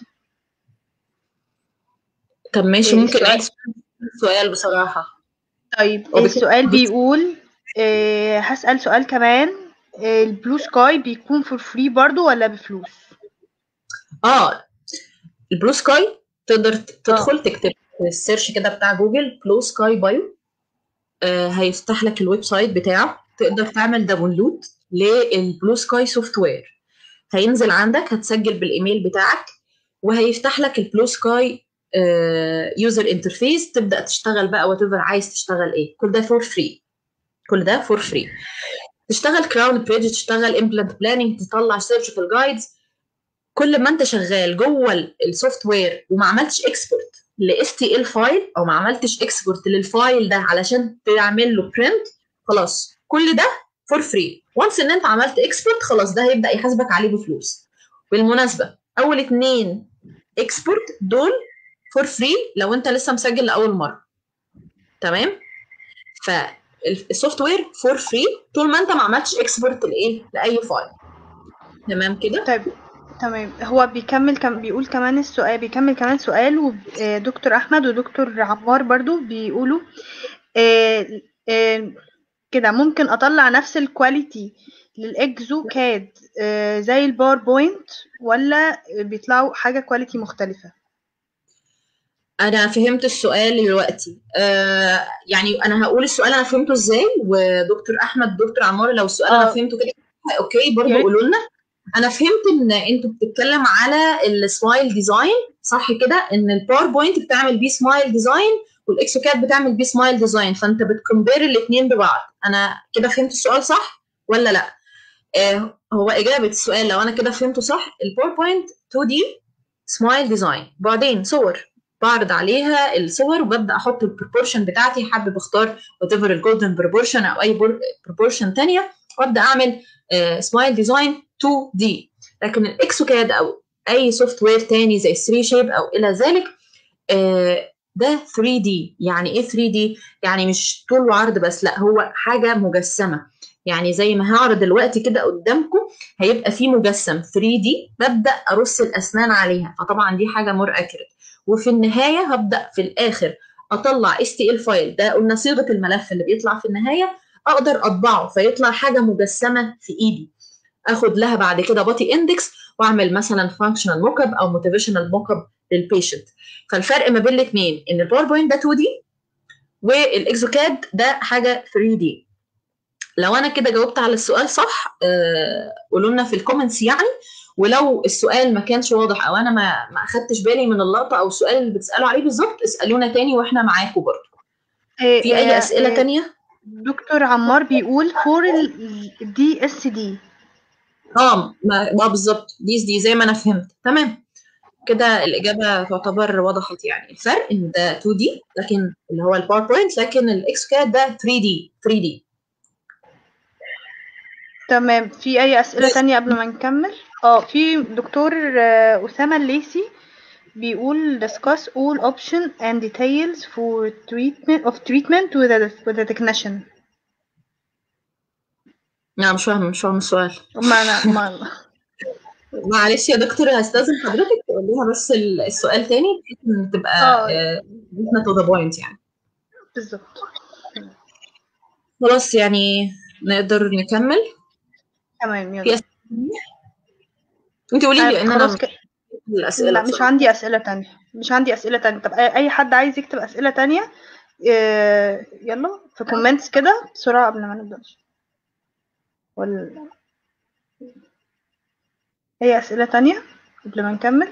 طب ماشي إيه ممكن السؤال؟ اعيد السؤال بصراحه طيب هو بت- السؤال بت- بيقول آه، هسأل سؤال كمان آه، البلو سكاي بيكون فور فري برضو ولا بفلوس اه البلو سكاي تقدر ت- اه تدخل تكتب في السيرش كده بتاع جوجل بلو سكاي بايو آه هيفتح لك الويب سايت بتاعه تقدر تعمل داونلود للبلو سكاي سوفت وير هينزل عندك هتسجل بالايميل بتاعك وهيفتح لك البلو سكاي يوزر انترفيس تبدا تشتغل بقى وات عايز تشتغل ايه كل ده فور فري كل ده فور فري تشتغل كراون بريدج تشتغل امبلانت بلاننج تطلع سيرجيكال جايدز كل ما انت شغال جوه السوفت وير وما عملتش اكسبورت ل STL فايل او ما عملتش اكسبورت للفايل ده علشان تعمل له برنت خلاص كل ده فور فري وانس ان انت عملت اكسبورت خلاص ده هيبدا يحاسبك عليه بفلوس بالمناسبه اول اتنين اكسبورت دول فور فري لو انت لسه مسجل لاول مره تمام فالسوفت وير فور فري طول ما انت ما عملتش اكسبورت لايه لاي فايل تمام كده طيب تمام هو بيكمل كم بيقول كمان السؤال بيكمل كمان سؤال ودكتور احمد ودكتور عمار برضو بيقولوا آه، آه، كده ممكن اطلع نفس الكواليتي للاكزو كاد آه، زي الباوربوينت ولا بيطلعوا حاجة كواليتي مختلفة انا فهمت السؤال دلوقتي آه يعني انا هقول السؤال انا فهمته ازاي ودكتور احمد دكتور عمار لو السؤال انا اه فهمته كده اوكي برضه يا ريت قولوا لنا انا فهمت ان انتوا بتتكلم على السمايل ديزاين صح كده ان الباوربوينت بتعمل بيه سمايل ديزاين والاكسوكات بتعمل بيه سمايل ديزاين فانت بتكمبير الاثنين ببعض انا كده فهمت السؤال صح ولا لا آه هو اجابه السؤال لو انا كده فهمته صح الباوربوينت 2 دي سمايل ديزاين بعدين صور بعرض عليها الصور وببدا احط البروبورشن بتاعتي حابب اختار وات ايفر الجولدن بروبورشن او اي بروبورشن تانية وابدا اعمل سمايل ديزاين 2 دي لكن الاكسوكاد او اي سوفت وير تاني زي 3 شيب او الى ذلك آه، ده 3 دي يعني ايه 3 دي يعني مش طول وعرض بس لا هو حاجه مجسمه يعني زي ما هعرض دلوقتي كده قدامكم هيبقى في مجسم 3 دي ببدا ارص الاسنان عليها فطبعا دي حاجه مور اكيوريت وفي النهايه هبدا في الاخر اطلع اس تي ال فايل ده قلنا صيغه الملف اللي بيطلع في النهايه اقدر اطبعه فيطلع حاجه مجسمه في ايدي اخد لها بعد كده باتي اندكس واعمل مثلا فانكشنال موك اب او موتيفيشنال موك اب للبيشنت فالفرق ما بين الاثنين ان الباوربوينت ده 2 دي والاكزوكاد ده حاجه 3 دي لو انا كده جاوبت على السؤال صح آه قولوا لنا في الكومنتس يعني ولو السؤال ما كانش واضح او انا ما ما اخدتش بالي من اللقطه او السؤال اللي بتسالوا عليه بالظبط اسالونا تاني واحنا معاكم برضه إيه في اي إيه اسئله إيه تانية دكتور عمار بيقول فور الدي اس دي اه ما ما بالظبط دي دي زي ما انا فهمت تمام كده الاجابه تعتبر وضحت يعني الفرق ان ده 2 دي لكن اللي هو الباوربوينت لكن الاكسكاد ده 3 دي 3 دي تمام في اي اسئله تانية قبل ما نكمل اه في دكتور آه، اسامه الليثي بيقول discuss all option and details for treatment of treatment with a with a technician لا مش فاهمه مش فاهمه السؤال ما انا ما معلش يا دكتور هستاذن حضرتك تقول لها بس ال- السؤال تاني بحيث ان تبقى اه احنا تو ذا بوينت يعني بالظبط خلاص يعني نقدر نكمل تمام في يلا اسئله انت قولي لي آه، ان انا خلاص كده الاسئله لا مش بصراحه عندي اسئله تانية مش عندي اسئله تانية طب اي أي حد عايز يكتب اسئله تانية آه، يلا في كومنتس كده بسرعه قبل ما نبدا ولا اي اسئله تانية قبل ما نكمل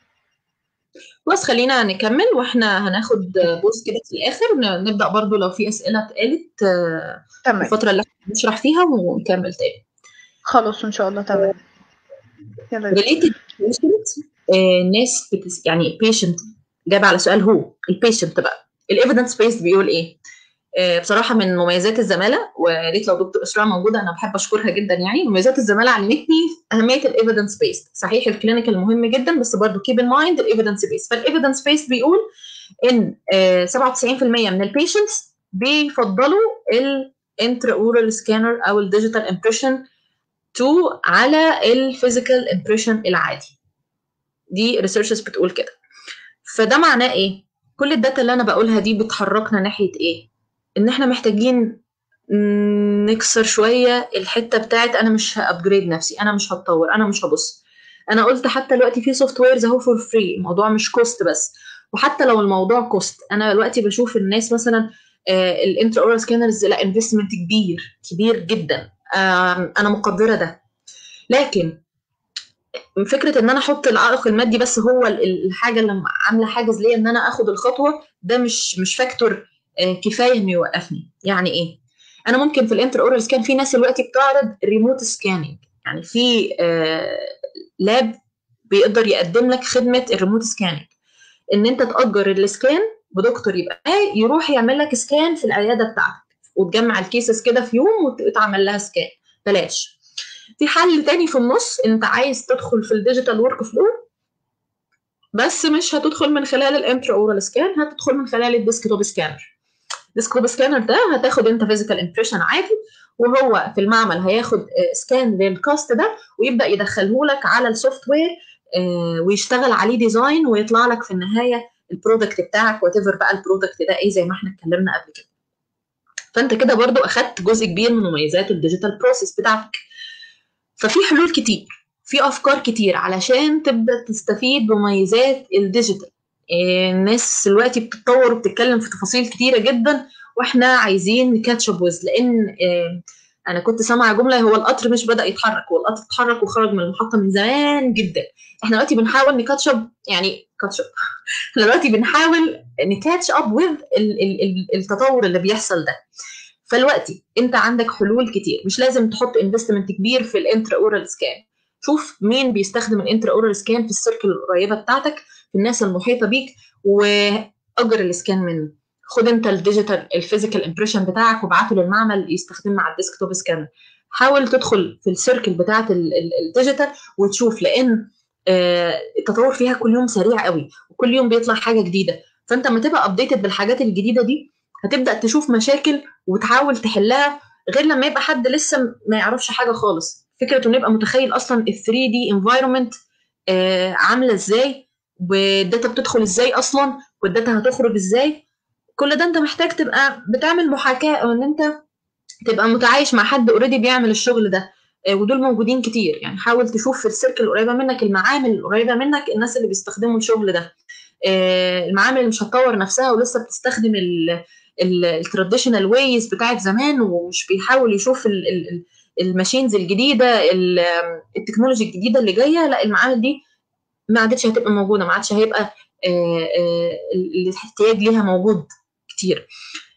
بس خلينا نكمل واحنا هناخد بوز كده في الاخر ن- نبدا برضو لو في اسئله اتقالت آه، في تمام الفتره اللي احنا بنشرح فيها ونكمل تاني خلاص ان شاء الله تمام يلا يا دكتور related patient آه، ناس بتس... يعني patient جاب على سؤال هو البيشنت بقى الايفيدنس بيست بيقول ايه آه، بصراحه من مميزات الزماله ويا ريت لو دكتور اسراء موجوده انا بحب اشكرها جدا يعني مميزات الزماله علمتني اهميه الايفيدنس بيست صحيح الكلينيكال مهم جدا بس برضه كيب ان مايند الايفيدنس بيست فالايفيدنس بيست بيقول ان آه، 97% من البيشنتس بيفضلوا الانترا اورال سكانر او الديجيتال امبريشن 2 على الفيزيكال امبريشن العادي دي ريسيرشز بتقول كده فده معناه ايه كل الداتا اللي انا بقولها دي بتحركنا ناحيه ايه ان احنا محتاجين نكسر شويه الحته بتاعت انا مش هابجريد نفسي انا مش هتطور انا مش هبص انا قلت حتى دلوقتي في سوفت ويرز اهو فور فري الموضوع مش كوست بس وحتى لو الموضوع كوست انا دلوقتي بشوف الناس مثلا الانترا اورال سكانرز لا انفستمنت كبير كبير جدا آم، انا مقدره ده لكن فكره ان انا احط العائق المادي بس هو ال- ال- الحاجه اللي عامله حاجز ليا ان انا اخد الخطوه ده مش مش فاكتور آه، كفايه انه يوقفني يعني ايه انا ممكن في الانتر اورال سكان في ناس دلوقتي بتعرض ريموت سكاننج يعني في لاب بيقدر يقدم لك خدمه الريموت سكاننج ان انت تاجر السكان بدكتور يبقى يروح يعمل لك سكان في العياده بتاعتك وتجمع الكيسز كده في يوم وتعمل لها سكان بلاش في حل تاني في النص انت عايز تدخل في الديجيتال ورك فلو بس مش هتدخل من خلال الانترا اورال سكان هتدخل من خلال الديسكتوب سكانر الديسكتوب سكانر ده هتاخد انت فيزيكال امبريشن عادي وهو في المعمل هياخد سكان للكاست ده ويبدا يدخله لك على السوفت وير ويشتغل عليه ديزاين ويطلع لك في النهايه البرودكت بتاعك وات ايفر بقى البرودكت ده ايه زي ما احنا اتكلمنا قبل كده فانت كده برضو اخدت جزء كبير من مميزات الديجيتال بروسيس بتاعتك ففي حلول كتير في افكار كتير علشان تبدا تستفيد بمميزات الديجيتال إيه، الناس دلوقتي بتتطور وبتتكلم في تفاصيل كتيره جدا واحنا عايزين نكاتشب ويز لان إيه، انا كنت سامعه جمله هو القطر مش بدا يتحرك هو القطر اتحرك وخرج من المحطه من زمان جدا احنا دلوقتي بنحاول نكاتشب يعني كاتشب احنا دلوقتي بنحاول نكاتش اب وذ التطور اللي بيحصل ده فالوقتي انت عندك حلول كتير مش لازم تحط انفستمنت كبير في الانترا اورال سكان شوف مين بيستخدم الانترا اورال سكان في السيركل القريبه بتاعتك في الناس المحيطه بيك واجر السكان منه خد انت الديجيتال الفيزيكال امبريشن بتاعك وابعته للمعمل يستخدمه على الديسكتوب سكانر حاول تدخل في السيركل بتاعه الديجيتال وتشوف لان آه، التطور فيها كل يوم سريع قوي وكل يوم بيطلع حاجه جديده فانت لما تبقى ابديتد بالحاجات الجديده دي هتبدا تشوف مشاكل وتحاول تحلها غير لما يبقى حد لسه ما يعرفش حاجه خالص فكره انه يبقى متخيل اصلا ال 3 دي انفايرمنت عامله ازاي والداتا بتدخل ازاي اصلا والداتا هتخرج ازاي كل ده انت محتاج تبقى بتعمل محاكاه او ان انت تبقى متعايش مع حد اوريدي بيعمل الشغل ده آه، ودول موجودين كتير يعني حاول تشوف في السيركل القريبه منك المعامل القريبه منك الناس اللي بيستخدموا الشغل ده آه، المعامل اللي مش هتطور نفسها ولسه بتستخدم التراديشنال ويز بتاعت زمان ومش بيحاول يشوف الماشينز الجديده التكنولوجي الجديده اللي جايه لا المعامل دي ما عادتش هتبقى موجوده ما عادش هيبقى الاحتياج ليها موجود كتير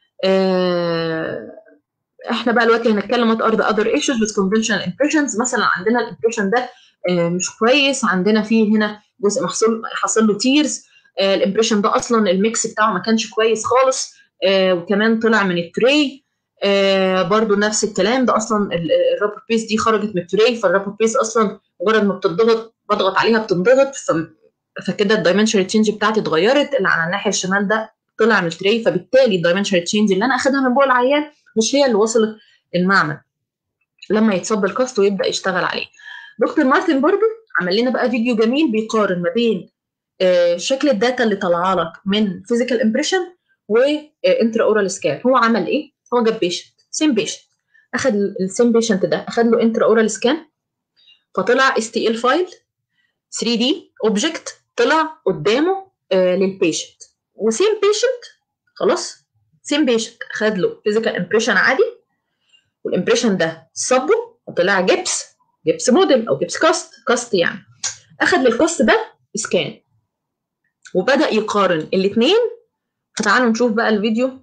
احنا بقى دلوقتي هنتكلم what are the other issues with conventional impressions مثلا عندنا الامبريشن ده مش كويس عندنا فيه هنا جزء محصول حصل له تيرز الامبريشن ده اصلا الميكس بتاعه ما كانش كويس خالص وكمان طلع من التري برضو نفس الكلام ده اصلا الرابر بيس دي خرجت من التري فالرابر بيس اصلا مجرد ما بتضغط بضغط عليها بتنضغط فكده الدايمنشن تشينج بتاعتي اتغيرت اللي على الناحيه الشمال ده طلع من التري فبالتالي الدايمنشن تشينج اللي انا اخدها من جوه العيان مش هي اللي وصلت المعمل لما يتصب الكاست ويبدا يشتغل عليه دكتور مارتن برضو عمل لنا بقى فيديو جميل بيقارن ما بين شكل الداتا اللي طالعه لك من فيزيكال امبريشن وانترا اورال سكان هو عمل ايه هو جاب بيشنت سيم بيشنت اخد السيم بيشنت ده اخد له انترا اورال سكان فطلع اس تي ال فايل 3 دي اوبجكت طلع قدامه آه للبيشنت وسيم بيشنت خلاص سيم بيشنت خد له فيزيكال امبريشن عادي والامبريشن ده صبه وطلع جبس جبس موديل او جبس كاست كاست يعني اخد للكاست ده سكان وبدا يقارن الاثنين فتعالوا نشوف بقى الفيديو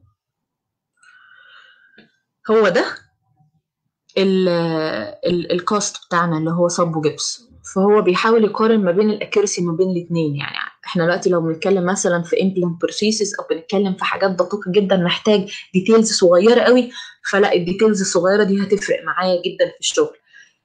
هو ده الكاست بتاعنا اللي هو صبه جبس فهو بيحاول يقارن ما بين الاكيرسي ما بين الاثنين يعني احنا دلوقتي لو بنتكلم مثلا في امبلانت بروسيسز او بنتكلم في حاجات دقيقه جدا محتاج ديتيلز صغيره قوي فلا الديتيلز الصغيره دي هتفرق معايا جدا في الشغل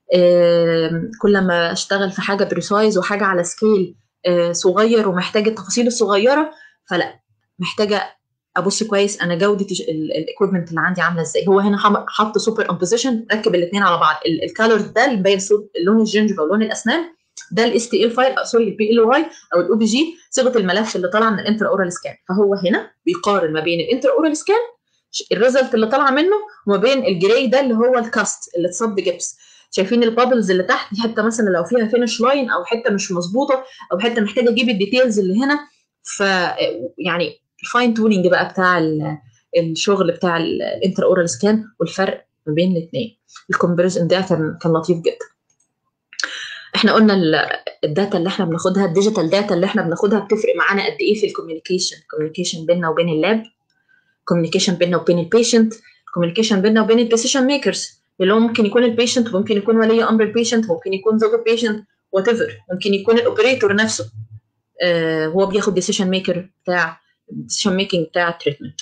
كل ما اشتغل في حاجه بريسايز وحاجه على سكيل صغير ومحتاج التفاصيل الصغيره فلا محتاجه ابص كويس انا جوده الاكويبمنت اللي عندي عامله ازاي هو هنا حط سوبر امبوزيشن ركب الاثنين على بعض الكالر ده اللي باين لون الجنجفه ولون الاسنان ده الاس تي ال فايل سوري البي ال واي او الاو بي جي صيغه الملف اللي طالعه من الانتر اورال سكان فهو هنا بيقارن ما بين الانتر اورال سكان الريزلت اللي طالعه منه وما بين الجراي ده اللي هو الكاست اللي اتصب جبس شايفين البابلز اللي تحت دي حته مثلا لو فيها فينش لاين او حته مش مظبوطه او حته محتاجه اجيب الديتيلز اللي هنا ف يعني الفاين تونينج بقى بتاع الشغل بتاع الانتر اورال سكان والفرق ما بين الاثنين الكومباريزن ده كان كان لطيف جدا احنا قلنا الداتا اللي احنا بناخدها الديجيتال داتا اللي احنا بناخدها بتفرق معانا قد ايه في الكوميونيكيشن الكوميونيكيشن بيننا وبين اللاب الكوميونيكيشن بيننا وبين البيشنت الكوميونيكيشن بيننا وبين الديسيشن ميكرز اللي هو ممكن يكون البيشنت ممكن يكون ولي امر البيشنت ممكن يكون زوج البيشنت وات ايفر ممكن يكون الاوبريتور نفسه آه هو بياخد ديسيشن ميكر بتاع decision making بتاع التريتمنت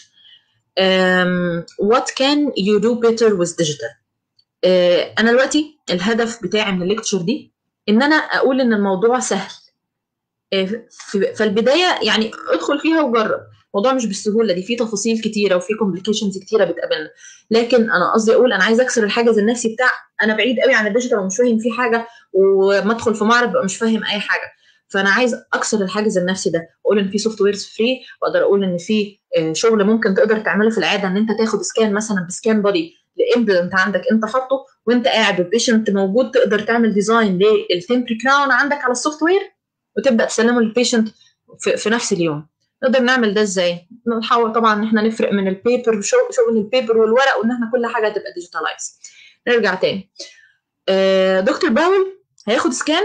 um, what can you do better with digital uh, انا دلوقتي الهدف بتاعي من الليكتشر دي ان انا اقول ان الموضوع سهل uh, فالبدايه يعني ادخل فيها وجرب الموضوع مش بالسهوله دي فيه تفاصيل كتيره وفي كومبليكيشنز كتيره بتقابلنا لكن انا قصدي اقول انا عايز اكسر الحاجز النفسي بتاع انا بعيد قوي عن الديجيتال ومش فاهم فيه حاجه وما ادخل في معرض بقى مش فاهم اي حاجه فانا عايز اكسر الحاجز النفسي ده اقول ان في سوفت ويرز فري واقدر اقول ان في شغل ممكن تقدر تعمله في العاده ان انت تاخد سكان مثلا بسكان بودي لامبلنت عندك انت حاطه وانت قاعد والبيشنت موجود تقدر تعمل ديزاين للتمبري كراون عندك على السوفت وير وتبدا تسلمه للبيشنت في, في نفس اليوم نقدر نعمل ده ازاي؟ نحاول طبعا ان احنا نفرق من البيبر شغل البيبر والورق وان احنا كل حاجه تبقى ديجيتالايز نرجع تاني دكتور باول هياخد سكان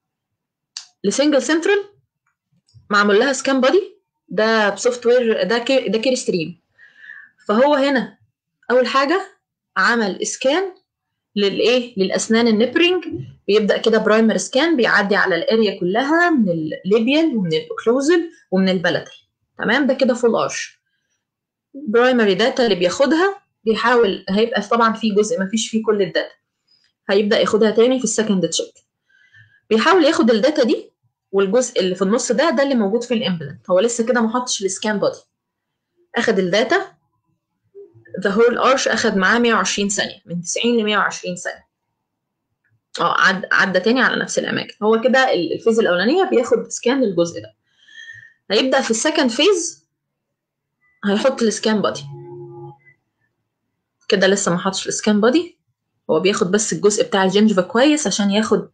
لسنجل سنترال معمول لها سكان بودي ده بسوفت وير ده كي ده كير ستريم فهو هنا اول حاجه عمل سكان للايه للاسنان النبرنج بيبدا كده برايمر سكان بيعدي على الاريا كلها من الليبيال ومن الاوكلوزل ومن البلاتال تمام ده كده فول ارش برايمري داتا اللي بياخدها بيحاول هيبقى طبعا في جزء ما فيش فيه كل الداتا هيبدا ياخدها تاني في السكند تشيك بيحاول ياخد الداتا دي والجزء اللي في النص ده ده اللي موجود في الامبلنت هو لسه كده ما حطش السكان بودي اخد الداتا ذا هول ارش اخد معاه 120 ثانيه من 90 ل 120 ثانيه اه عد عدى تاني على نفس الاماكن هو كده الفيز الاولانيه بياخد سكان للجزء ده هيبدا في السكند فيز هيحط السكان بودي كده لسه ما حطش السكان بودي هو بياخد بس الجزء بتاع الجنجفة كويس عشان ياخد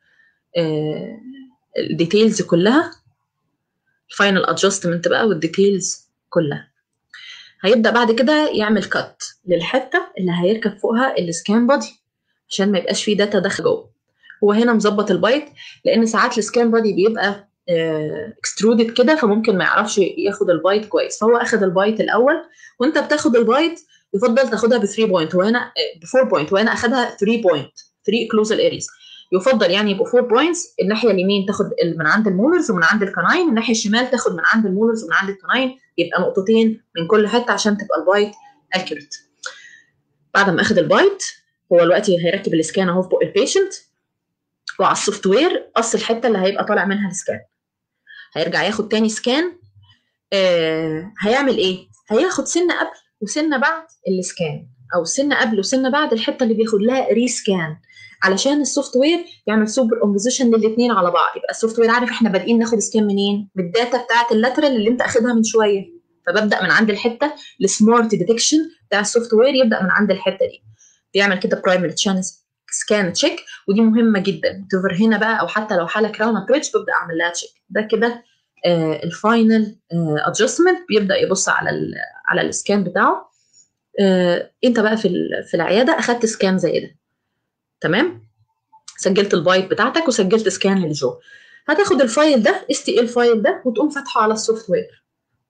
الديتيلز كلها الفاينل ادجستمنت بقى والديتيلز كلها هيبدا بعد كده يعمل كات للحته اللي هيركب فوقها السكان بادي عشان ما يبقاش فيه داتا داخل جوه هو هنا مظبط البايت لان ساعات السكان بادي بيبقى اكسترودد كده فممكن ما يعرفش ياخد البايت كويس فهو اخد البايت الاول وانت بتاخد البايت يفضل تاخدها ب 3 بوينت وهنا ب 4 بوينت وهنا اخدها 3 بوينت 3 كلوزال اريز يفضل يعني يبقوا 4 بوينتس الناحيه اليمين تاخد من عند المولرز ومن عند الكناين الناحيه الشمال تاخد من عند المولرز ومن عند الكناين يبقى نقطتين من كل حته عشان تبقى البايت اكيوريت بعد ما اخد البايت هو دلوقتي هيركب السكان اهو في بق البيشنت وعلى السوفت وير قص الحته اللي هيبقى طالع منها السكان هيرجع ياخد تاني سكان آه هيعمل ايه هياخد سنه قبل وسنه بعد السكان او سنه قبل وسنه بعد الحته اللي بياخد لها ريسكان علشان السوفت وير يعمل سوبر امبوزيشن للاثنين على بعض يبقى السوفت وير عارف احنا بادئين ناخد سكان منين من الداتا بتاعه اللاترال اللي انت اخدها من شويه فببدا من عند الحته السمارت ديتكشن بتاع السوفت وير يبدا من عند الحته دي بيعمل كده برايمري تشانل سكان تشيك ودي مهمه جدا تفر هنا بقى او حتى لو حاله كراون ابريتش ببدا اعمل لها تشيك ده كده آه الفاينل ادجستمنت بيبدا يبص على ال على السكان بتاعه آه انت بقى في في العياده اخدت سكان زي ده تمام سجلت البايت بتاعتك وسجلت سكان للجو هتاخد الفايل ده اس تي ال فايل ده وتقوم فاتحه على السوفت وير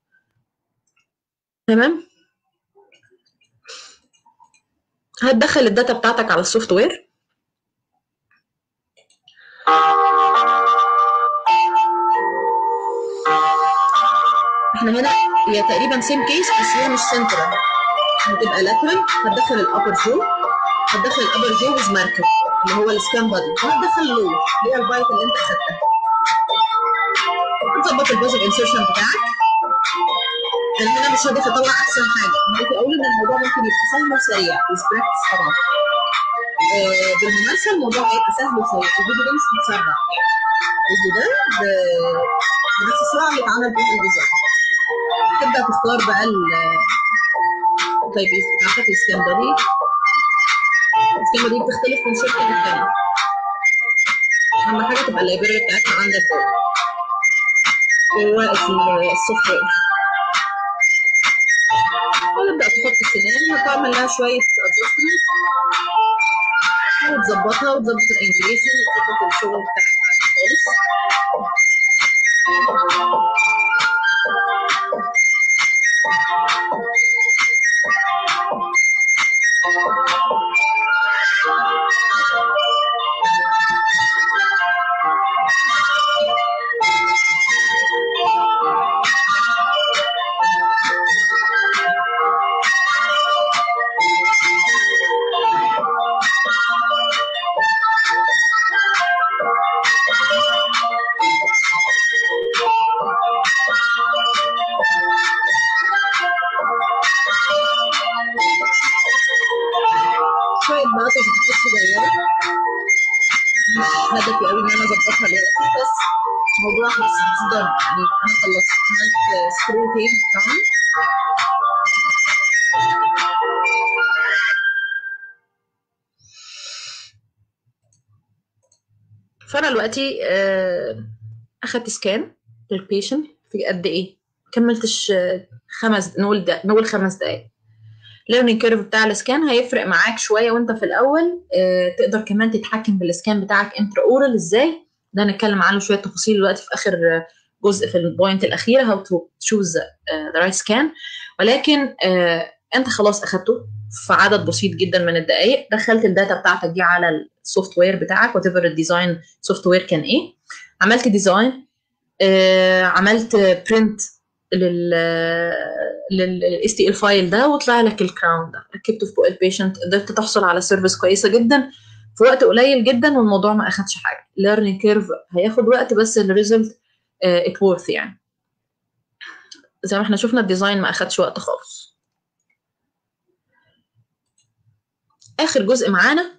تمام هتدخل الداتا بتاعتك على السوفت وير احنا هنا هي تقريبا سيم كيس بس هي مش سنترال هتبقى لاترال هتدخل الابر جو هتدخل الابر جو ويز ماركر اللي هو السكان بادي وهتدخل اللو اللي هي البايت اللي انت اخدتها تظبط البازل انسرشن بتاعك انا هنا مش هدف اطلع احسن حاجه انا بدي اقول ان الموضوع ممكن يبقى سهل وسريع ويز براكتس طبعا آه بالممارسه الموضوع هيبقى سهل وسريع الفيديو ده مش متسرع الفيديو ده بنفس السرعه اللي اتعمل بيها الديزاين تبدا تختار بقى ال طيب بتاعتك السكان بادي السكيما دي بتختلف من شركه للتانيه اهم حاجه تبقى اللايبراري بتاعتها عندك جوه جوه السوفت وير ونبدا تحط السنان وتعمل لها شويه ادجستمنت وتظبطها وتظبط الانجليزي وتظبط الشغل بتاعك خالص شوية بقى تظبيط صغيرة مش هدفي قوي ان انا اظبطها دلوقتي بس الموضوع خلاص دن يعني انا خلصت عملت سكرو تيب بتاعي فانا دلوقتي آه، اخدت سكان للبيشنت في قد ايه كملتش آه، خمس نقول ده نقول خمس دقايق ليرنينج كيرف بتاع السكان هيفرق معاك شويه وانت في الاول آه، تقدر كمان تتحكم بالسكان بتاعك انترا اورال ازاي ده هنتكلم عنه شويه تفاصيل دلوقتي في اخر آه، جزء في البوينت الاخيره هاو تو تشوز ذا رايت سكان ولكن آه، انت خلاص اخدته في عدد بسيط جدا من الدقائق دخلت الداتا بتاعتك دي على السوفت وير بتاعك وات ايفر الديزاين سوفت وير كان ايه عملت ديزاين آه، عملت برنت لل للاس تي ال فايل ده وطلع لك الكراون ده ركبته في بق البيشنت قدرت تحصل على سيرفيس كويسه جدا في وقت قليل جدا والموضوع ما اخدش حاجه ليرنينج كيرف هياخد وقت بس الريزلت ات وورث يعني زي ما احنا شفنا الديزاين ما اخدش وقت خالص اخر جزء معانا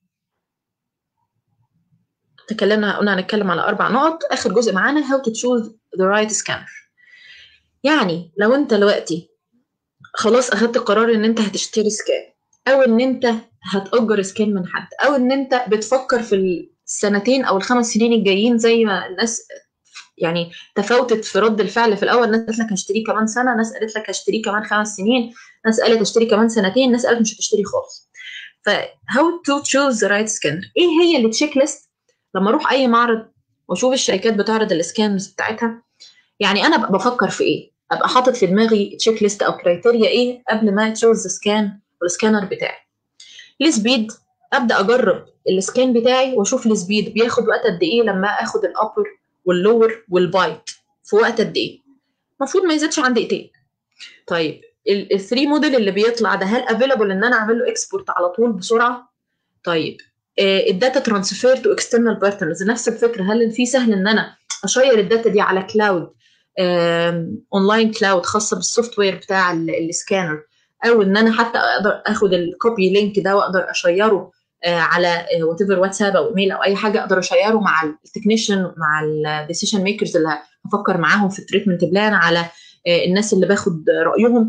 تكلمنا قلنا هنتكلم على اربع نقط اخر جزء معانا how to choose the right scanner يعني لو انت دلوقتي خلاص اخدت قرار ان انت هتشتري سكان او ان انت هتأجر سكان من حد او ان انت بتفكر في السنتين او الخمس سنين الجايين زي ما الناس يعني تفاوتت في رد الفعل في الاول ناس قالت لك هشتريه كمان سنه ناس قالت لك هشتريه كمان خمس سنين ناس قالت هشتري كمان سنتين ناس قالت مش هتشتري خالص ف how to choose the right scanner ايه هي التشيك ليست لما اروح اي معرض واشوف الشركات بتعرض السكانز بتاعتها يعني انا بفكر في ايه ابقى حاطط في دماغي تشيك ليست او كرايتيريا ايه قبل ما تشوز سكان والسكانر بتاعي السبيد ابدا اجرب السكان بتاعي واشوف السبيد بياخد وقت قد ايه لما اخد الابر واللور والبايت في وقت قد ايه المفروض ما يزيدش عن دقيقتين طيب الثري موديل اللي بيطلع ده هل افيلابل ان انا اعمل له اكسبورت على طول بسرعه طيب الداتا ترانسفير تو اكسترنال بارتنرز نفس الفكره هل في سهل ان انا اشير الداتا دي على كلاود اونلاين كلاود خاصه بالسوفت وير بتاع السكانر او ان انا حتى اقدر اخد الكوبي لينك ده واقدر اشيره على وات ايفر واتساب او ايميل او اي حاجه اقدر اشيره مع التكنيشن مع الديسيشن ميكرز اللي هفكر معاهم في التريتمنت بلان على الناس اللي باخد رايهم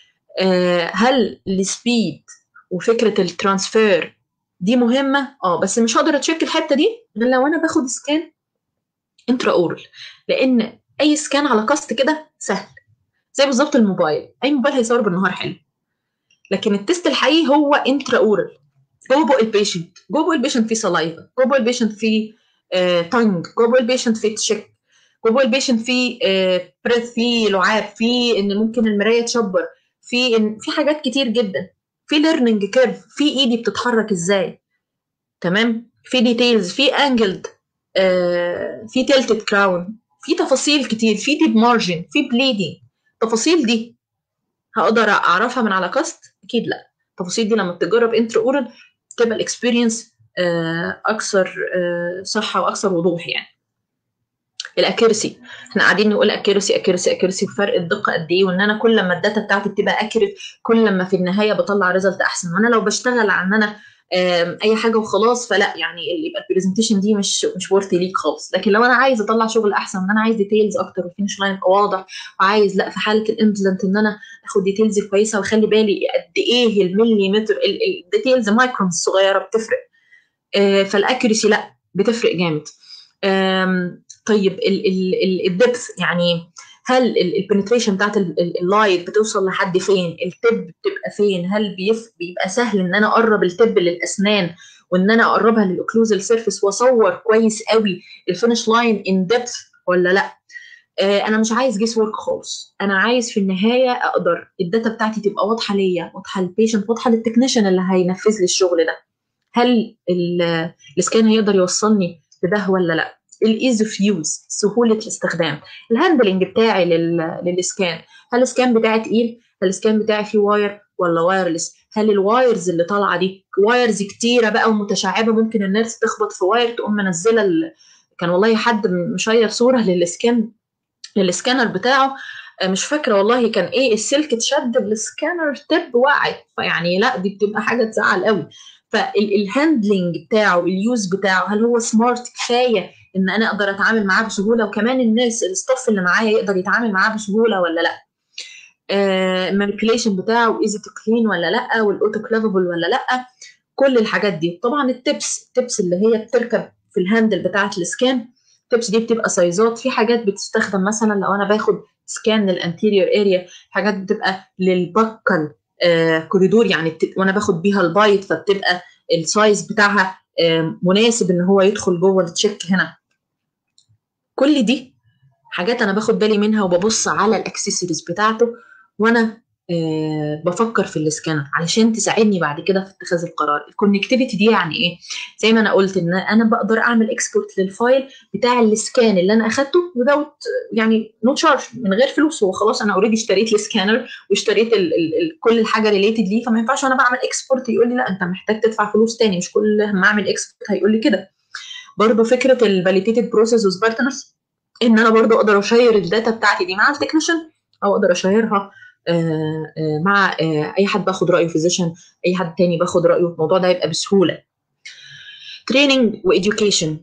هل السبيد وفكره الترانسفير دي مهمه اه بس مش هقدر اتشيك الحته دي غير لو انا باخد سكان انترا اورال لان اي سكان على كاست كده سهل زي بالظبط الموبايل اي موبايل هيصور بالنهار حلو لكن التست الحقيقي هو انترا اورال جوه بق البيشنت جوه بق البيشنت فيه سلايفا جوه بق البيشنت فيه تانج جوه بق البيشنت فيه تشيك جوه بق البيشنت فيه بريث فيه لعاب فيه ان ممكن المرايه تشبر في إن في حاجات كتير جدا في ليرنينج كيرف في ايدي بتتحرك ازاي تمام في ديتيلز في انجلد آه في تلتد كراون في تفاصيل كتير في ديب مارجن في بليدنج التفاصيل دي هقدر اعرفها من على كاست اكيد لا التفاصيل دي لما بتجرب انتر اورال تبقى الاكسبيرينس آه اكثر آه صحه واكثر وضوح يعني الاكيرسي احنا قاعدين نقول اكيرسي اكيرسي اكيرسي وفرق الدقه قد ايه وان انا كل ما الداتا بتاعتي بتبقى اكيرت كل ما في النهايه بطلع ريزلت احسن وانا لو بشتغل على ان انا اي حاجه وخلاص فلا يعني اللي يبقى البرزنتيشن دي مش مش ورثي ليك خالص لكن لو انا عايز اطلع شغل احسن ان انا عايز ديتيلز اكتر وفينش لاين يبقى واضح وعايز لا في حاله الامبلنت ان انا اخد ديتيلز كويسه واخلي بالي قد ايه المليمتر الديتيلز مايكرونز الصغيره بتفرق فالاكيرسي لا بتفرق جامد طيب الدبث يعني هل البنتريشن بتاعت اللايت بتوصل لحد فين التب بتبقى فين هل بيف بيبقى سهل ان انا اقرب التب للاسنان وان انا اقربها للاوكلوزال سيرفيس واصور كويس قوي الفينش لاين ان ديبث ولا لا آه انا مش عايز جيس ورك خالص انا عايز في النهايه اقدر الداتا بتاعتي تبقى واضحه ليا واضحه للبيشنت واضحه للتكنيشن اللي هينفذ لي الشغل ده هل السكان هيقدر يوصلني لده ولا لا الايز اوف يوز سهوله الاستخدام الهاندلنج بتاعي لل... للسكان هل السكان بتاعي تقيل هل السكان بتاعي فيه واير ولا وايرلس هل الوايرز اللي طالعه دي وايرز كتيره بقى ومتشعبه ممكن الناس تخبط في واير تقوم منزله ال... كان والله حد مشير صوره للسكان للسكانر بتاعه مش فاكره والله كان ايه السلك اتشد بالسكانر تب وقعت فيعني لا دي بتبقى حاجه تزعل قوي فالهاندلنج بتاعه اليوز بتاعه هل هو سمارت كفايه ان انا اقدر اتعامل معاه بسهوله وكمان الناس الستاف اللي معايا يقدر يتعامل معاه بسهوله ولا لا المانيبيوليشن بتاعه ايزي تو كلين ولا لا والاوتو كلافبل ولا لا كل الحاجات دي طبعا التبس التبس اللي هي بتركب في الهاندل بتاعه السكان التبس دي بتبقى سايزات في حاجات بتستخدم مثلا لو انا باخد سكان للانتيريور اريا حاجات بتبقى للبكل آه كوريدور يعني وانا باخد بيها البايت فبتبقى السايز بتاعها آه مناسب ان هو يدخل جوه التشيك هنا كل دي حاجات انا باخد بالي منها وببص على الاكسسوارز بتاعته وانا أه بفكر في السكانر علشان تساعدني بعد كده في اتخاذ القرار الكونكتيفيتي دي يعني ايه زي ما انا قلت ان انا بقدر اعمل اكسبورت للفايل بتاع السكان اللي انا اخدته ودوت يعني نو تشارج من غير فلوس هو خلاص انا اوريدي اشتريت السكانر واشتريت ال ال ال كل الحاجه ريليتد ليه فما ينفعش وانا بعمل اكسبورت يقول لي لا انت محتاج تدفع فلوس تاني مش كل ما اعمل اكسبورت هيقول لي كده برضه فكره الفاليديتد بروسيس وسبارتنرز ان انا برضه اقدر اشير الداتا بتاعتي دي مع التكنيشن او اقدر اشيرها آآ آآ مع آآ اي حد باخد رايه فيزيشن اي حد تاني باخد رايه الموضوع ده هيبقى بسهوله تريننج واديوكيشن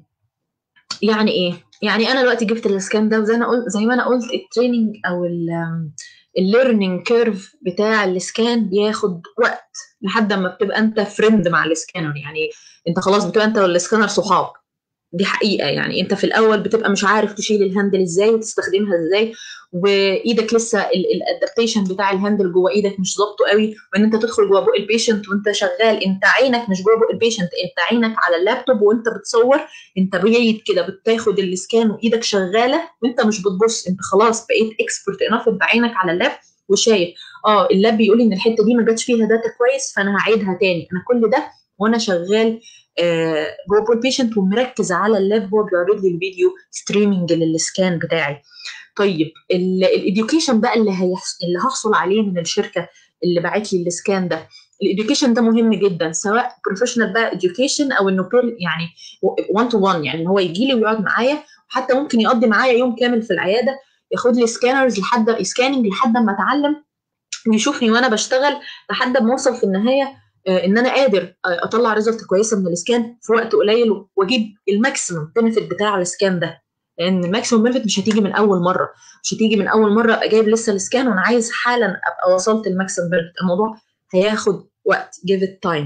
يعني ايه يعني انا دلوقتي جبت السكان ده وزي انا قلت زي ما انا قلت التريننج او الليرنينج كيرف بتاع السكان بياخد وقت لحد ما بتبقى انت فريند مع السكانر يعني انت خلاص بتبقى انت والسكانر صحاب دي حقيقه يعني انت في الاول بتبقى مش عارف تشيل الهاندل ازاي وتستخدمها ازاي وايدك لسه الادابتيشن بتاع الهاندل جوه ايدك مش ظابطه قوي وان انت تدخل جوه بق البيشنت وانت شغال انت عينك مش جوه بق البيشنت انت عينك على اللابتوب وانت بتصور انت بعيد كده بتاخد السكان وايدك شغاله وانت مش بتبص انت خلاص بقيت اكسبرت انف انت عينك على اللاب وشايف اه اللاب بيقول لي ان الحته دي ما جاتش فيها داتا كويس فانا هعيدها تاني انا كل ده وانا شغال آه جوه البيشنت ومركز على اللاب وهو بيعرض لي الفيديو ستريمنج للسكان بتاعي طيب الاديوكيشن بقى اللي هيحصل اللي هحصل عليه من الشركه اللي باعت لي السكان ده الاديوكيشن ده مهم جدا سواء بروفيشنال بقى اديوكيشن او انه يعني 1 تو 1 يعني ان هو يجي لي ويقعد معايا حتى ممكن يقضي معايا يوم كامل في العياده ياخد لي سكانرز لحد سكاننج لحد ما اتعلم ويشوفني وانا بشتغل لحد ما اوصل في النهايه ان انا قادر اطلع ريزلت كويسه من السكان في وقت قليل واجيب الماكسيمم بنفيت بتاع السكان ده لان الماكسيمم بنفيت مش هتيجي من اول مره مش هتيجي من اول مره ابقى جايب لسه السكان وانا عايز حالا ابقى وصلت الماكسيمم بنفيت الموضوع هياخد وقت give it time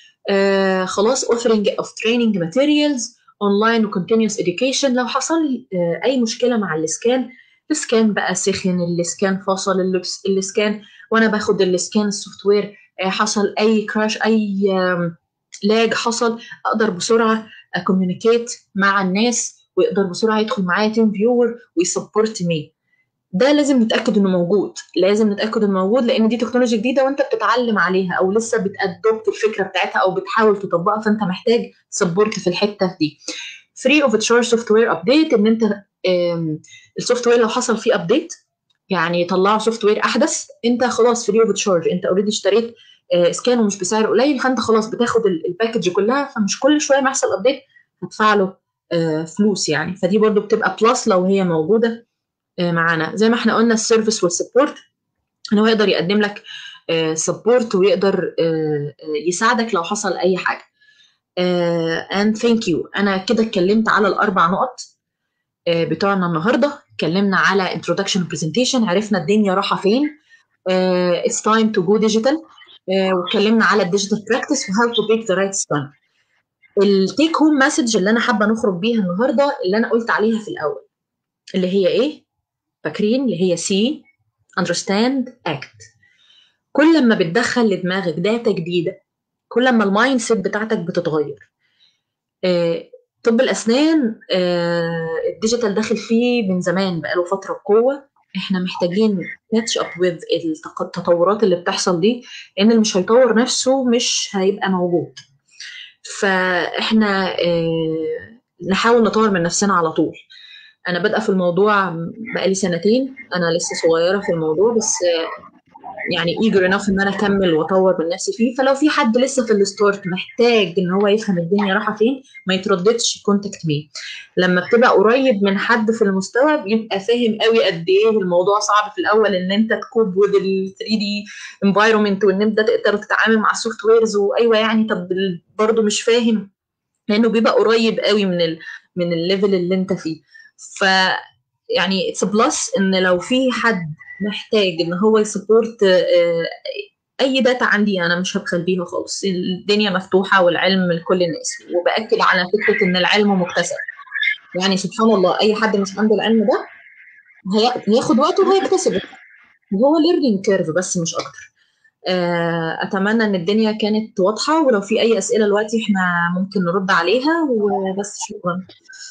آه خلاص offering of training materials online و continuous education لو حصل لي آه اي مشكله مع السكان السكان بقى سخن السكان فصل السكان وانا باخد السكان السوفت وير آه حصل اي كراش اي لاج حصل اقدر بسرعه اكوميونيكيت مع الناس ويقدر بسرعه يدخل معايا تيم فيور ويسبورت مي ده لازم نتاكد انه موجود لازم نتاكد انه موجود لان دي تكنولوجيا جديده وانت بتتعلم عليها او لسه بتادوبت الفكره بتاعتها او بتحاول تطبقها فانت محتاج سبورت في الحته دي فري اوف تشارج سوفت وير ابديت ان انت السوفت وير لو حصل فيه ابديت يعني يطلعوا سوفت وير احدث انت خلاص فري اوف تشارج انت اوريدي اشتريت سكان ومش بسعر قليل فانت خلاص بتاخد الباكج كلها فمش كل شويه ما يحصل ابديت هتدفع له فلوس يعني فدي برضو بتبقى بلس لو هي موجوده معانا زي ما احنا قلنا السيرفيس والسبورت ان هو يقدر يقدم لك سبورت ويقدر يساعدك لو حصل اي حاجه and thank you انا كده اتكلمت على الاربع نقط بتوعنا النهارده اتكلمنا على introduction presentation عرفنا الدنيا رايحه فين it's time to go digital واتكلمنا على الديجيتال براكتس وهاو تو بيك ذا رايت ستان التيك هوم مسج اللي انا حابه نخرج بيها النهارده اللي انا قلت عليها في الاول اللي هي ايه فاكرين اللي هي سي understand act كل ما بتدخل لدماغك داتا جديده كل ما المايند سيت بتاعتك بتتغير آه، طب الاسنان آه، الديجيتال داخل فيه من زمان بقاله فتره بقوه احنا محتاجين كاتش اب وذ التطورات اللي بتحصل دي لان اللي مش هيطور نفسه مش هيبقى موجود فاحنا آه، نحاول نطور من نفسنا على طول انا بادئه في الموضوع بقالي سنتين انا لسه صغيره في الموضوع بس يعني ايجر انف ان انا اكمل واطور من نفسي فيه فلو في حد لسه في الستارت محتاج ان هو يفهم الدنيا رايحه فين ما يترددش كونتاكت مي لما بتبقى قريب من حد في المستوى بيبقى فاهم قوي قد ايه الموضوع صعب في الاول ان انت تكوب وذ ال 3 دي انفايرمنت وان انت تقدر تتعامل مع السوفت ويرز وايوه يعني طب برضه مش فاهم لانه بيبقى قريب قوي من ال من الليفل اللي انت فيه ف يعني اتس بلس ان لو في حد محتاج ان هو يسبورت اي داتا عندي انا مش هبخل بيها خالص الدنيا مفتوحه والعلم لكل الناس وباكد على فكره ان العلم مكتسب يعني سبحان الله اي حد مش عنده العلم ده هياخد وقته وهيكتسبه وهو ليرنينج كيرف بس مش اكتر اتمنى ان الدنيا كانت واضحه ولو في اي اسئله دلوقتي احنا ممكن نرد عليها وبس شكرا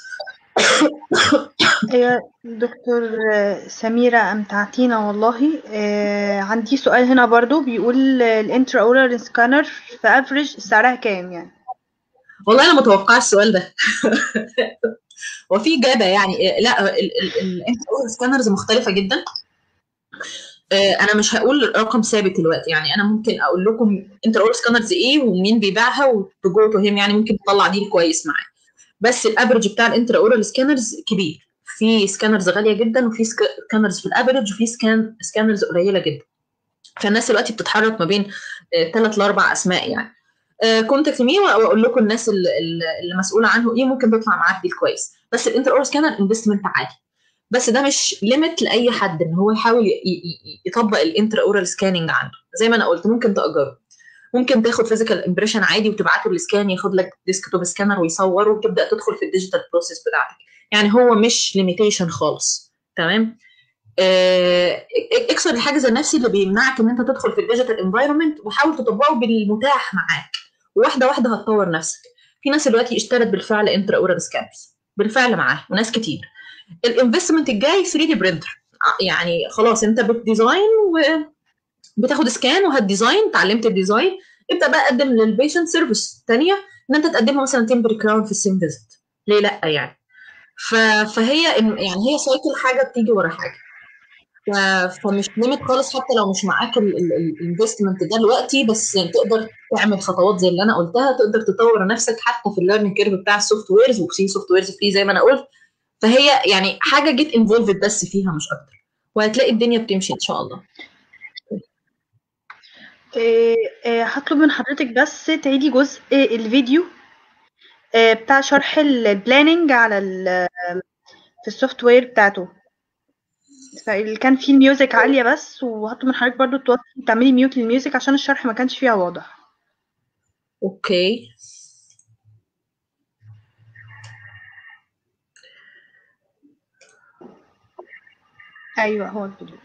يا دكتور سميرة أمتعتينا والله آه عندي سؤال هنا برضو بيقول الانترا اورال سكانر في افريج سعرها كام يعني والله انا متوقعه السؤال ده وفي اجابه يعني لا الانترا اورال سكانرز مختلفه جدا انا مش هقول رقم ثابت دلوقتي يعني انا ممكن اقول لكم انترا اورال سكانرز ايه ومين بيبيعها وتجو توهم يعني ممكن تطلع دي كويس معايا بس الافرج بتاع الانترا اورال سكانرز كبير في سكانرز غاليه جدا وفي سكانرز في الافرج وفي سكان سكانرز قليله جدا فالناس دلوقتي بتتحرك ما بين ثلاث لاربع اسماء يعني كونتاكت مي واقول لكم الناس اللي مسؤوله عنه ايه ممكن تطلع معاك ديل كويس بس الانتر اورال سكانر انفستمنت عالي بس ده مش ليميت لاي حد ان هو يحاول يطبق الانترا اورال سكاننج عنده زي ما انا قلت ممكن تاجره ممكن تاخد فيزيكال امبريشن عادي وتبعته السكان ياخد لك ديسكتوب سكانر ويصوره وتبدا تدخل في الديجيتال بروسيس بتاعتك يعني هو مش ليميتيشن خالص تمام آه، اكسر الحاجز النفسي اللي بيمنعك ان انت تدخل في الديجيتال انفايرمنت وحاول تطبقه بالمتاح معاك وواحده واحده هتطور نفسك في ناس دلوقتي اشترت بالفعل انترا اورال سكانرز بالفعل معاه وناس كتير الانفستمنت الجاي 3 دي برينتر يعني خلاص انت بتديزاين وبتاخد سكان وهتديزاين اتعلمت الديزاين ابدا بقى قدم للبيشنت سيرفيس ثانيه ان انت تقدمها مثلا تمبري كراون في السيم فيزيت ليه لا يعني فهي يعني هي سايكل حاجه بتيجي ورا حاجه فمش ليميت خالص حتى لو مش معاك الانفستمنت ده دلوقتي بس تقدر تعمل خطوات زي اللي انا قلتها تقدر تطور نفسك حتى في الليرنينج كيرف بتاع السوفت ويرز وفي سوفت ويرز فري زي ما انا قلت فهي يعني حاجه جيت انفولفد بس فيها مش اكتر وهتلاقي الدنيا بتمشي ان شاء الله هطلب من حضرتك بس تعيدي جزء الفيديو بتاع شرح البلاننج على في السوفت وير بتاعته فاللي كان فيه الميوزك عالية بس وهطلب من حضرتك برضو توطي تعملي ميوت للميوزك عشان الشرح ما كانش فيها واضح اوكي ايوه هو الفيديو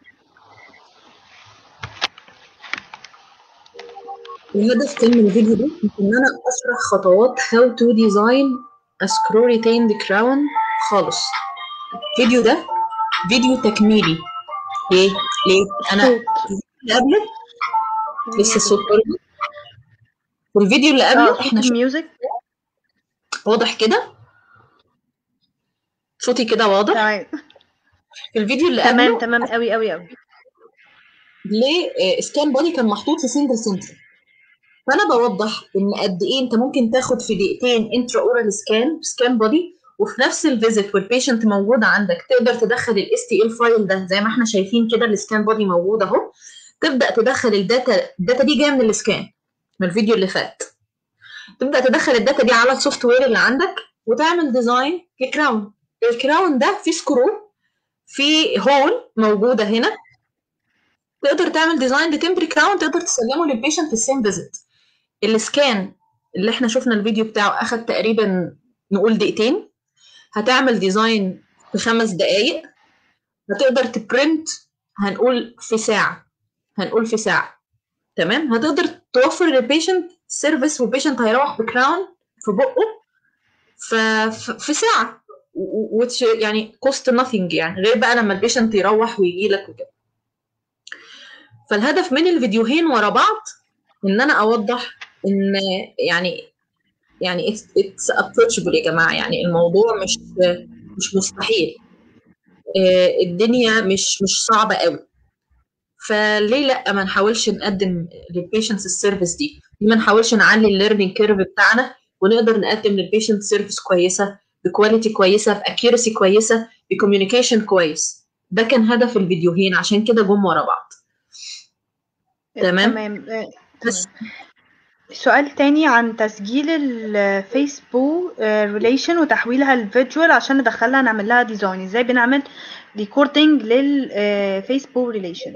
الهدف كان من الفيديو ده ان انا اشرح خطوات how to design a screw retained crown خالص الفيديو ده فيديو تكميلي ليه؟ ليه؟ انا اللي قبله لسه الصوت برضه والفيديو اللي قبله احنا الميوزك واضح كده صوتي كده واضح تمام الفيديو اللي تمام قبله تمام قوي قوي قوي ليه سكان بودي كان محطوط في سنجل سنتر فانا بوضح ان قد ايه انت ممكن تاخد في دقيقتين انترا اورال سكان سكان بودي وفي نفس الفيزيت والبيشنت موجود عندك تقدر تدخل الاس تي ال فايل ده زي ما احنا شايفين كده السكان بودي موجود اهو تبدا تدخل الداتا الداتا دي جايه من السكان من الفيديو اللي فات تبدا تدخل الداتا دي على السوفت وير اللي عندك وتعمل ديزاين لكراون الكراون ده فيه سكرو في هول موجوده هنا تقدر تعمل ديزاين لتمبري كراون تقدر تسلمه للبيشنت في السيم فيزيت السكان اللي احنا شفنا الفيديو بتاعه اخد تقريبا نقول دقيقتين هتعمل ديزاين في خمس دقايق هتقدر تبرنت هنقول في ساعة هنقول في ساعة تمام هتقدر توفر للبيشنت سيرفيس والبيشنت هيروح بكراون في بقه ف... في ساعة which يعني cost nothing يعني غير بقى لما البيشنت يروح ويجي لك وكده فالهدف من الفيديوهين ورا بعض ان انا اوضح ان يعني يعني اتس ابروتشبل يا جماعه يعني الموضوع مش مش مستحيل الدنيا مش مش صعبه قوي فليه لا ما نحاولش نقدم للبيشنتس السيرفيس دي ليه ما نحاولش نعلي الليرنينج كيرف بتاعنا ونقدر نقدم للبيشنت سيرفيس كويسه بكواليتي كويسه باكيرسي كويسه بكوميونيكيشن كويس ده كان هدف الفيديوهين عشان كده جم ورا بعض تمام تمام بس سؤال تاني عن تسجيل الفيسبوك ريليشن وتحويلها لفيجوال عشان ندخلها نعمل لها ديزاين ازاي بنعمل ريكوردنج للفيسبوك ريليشن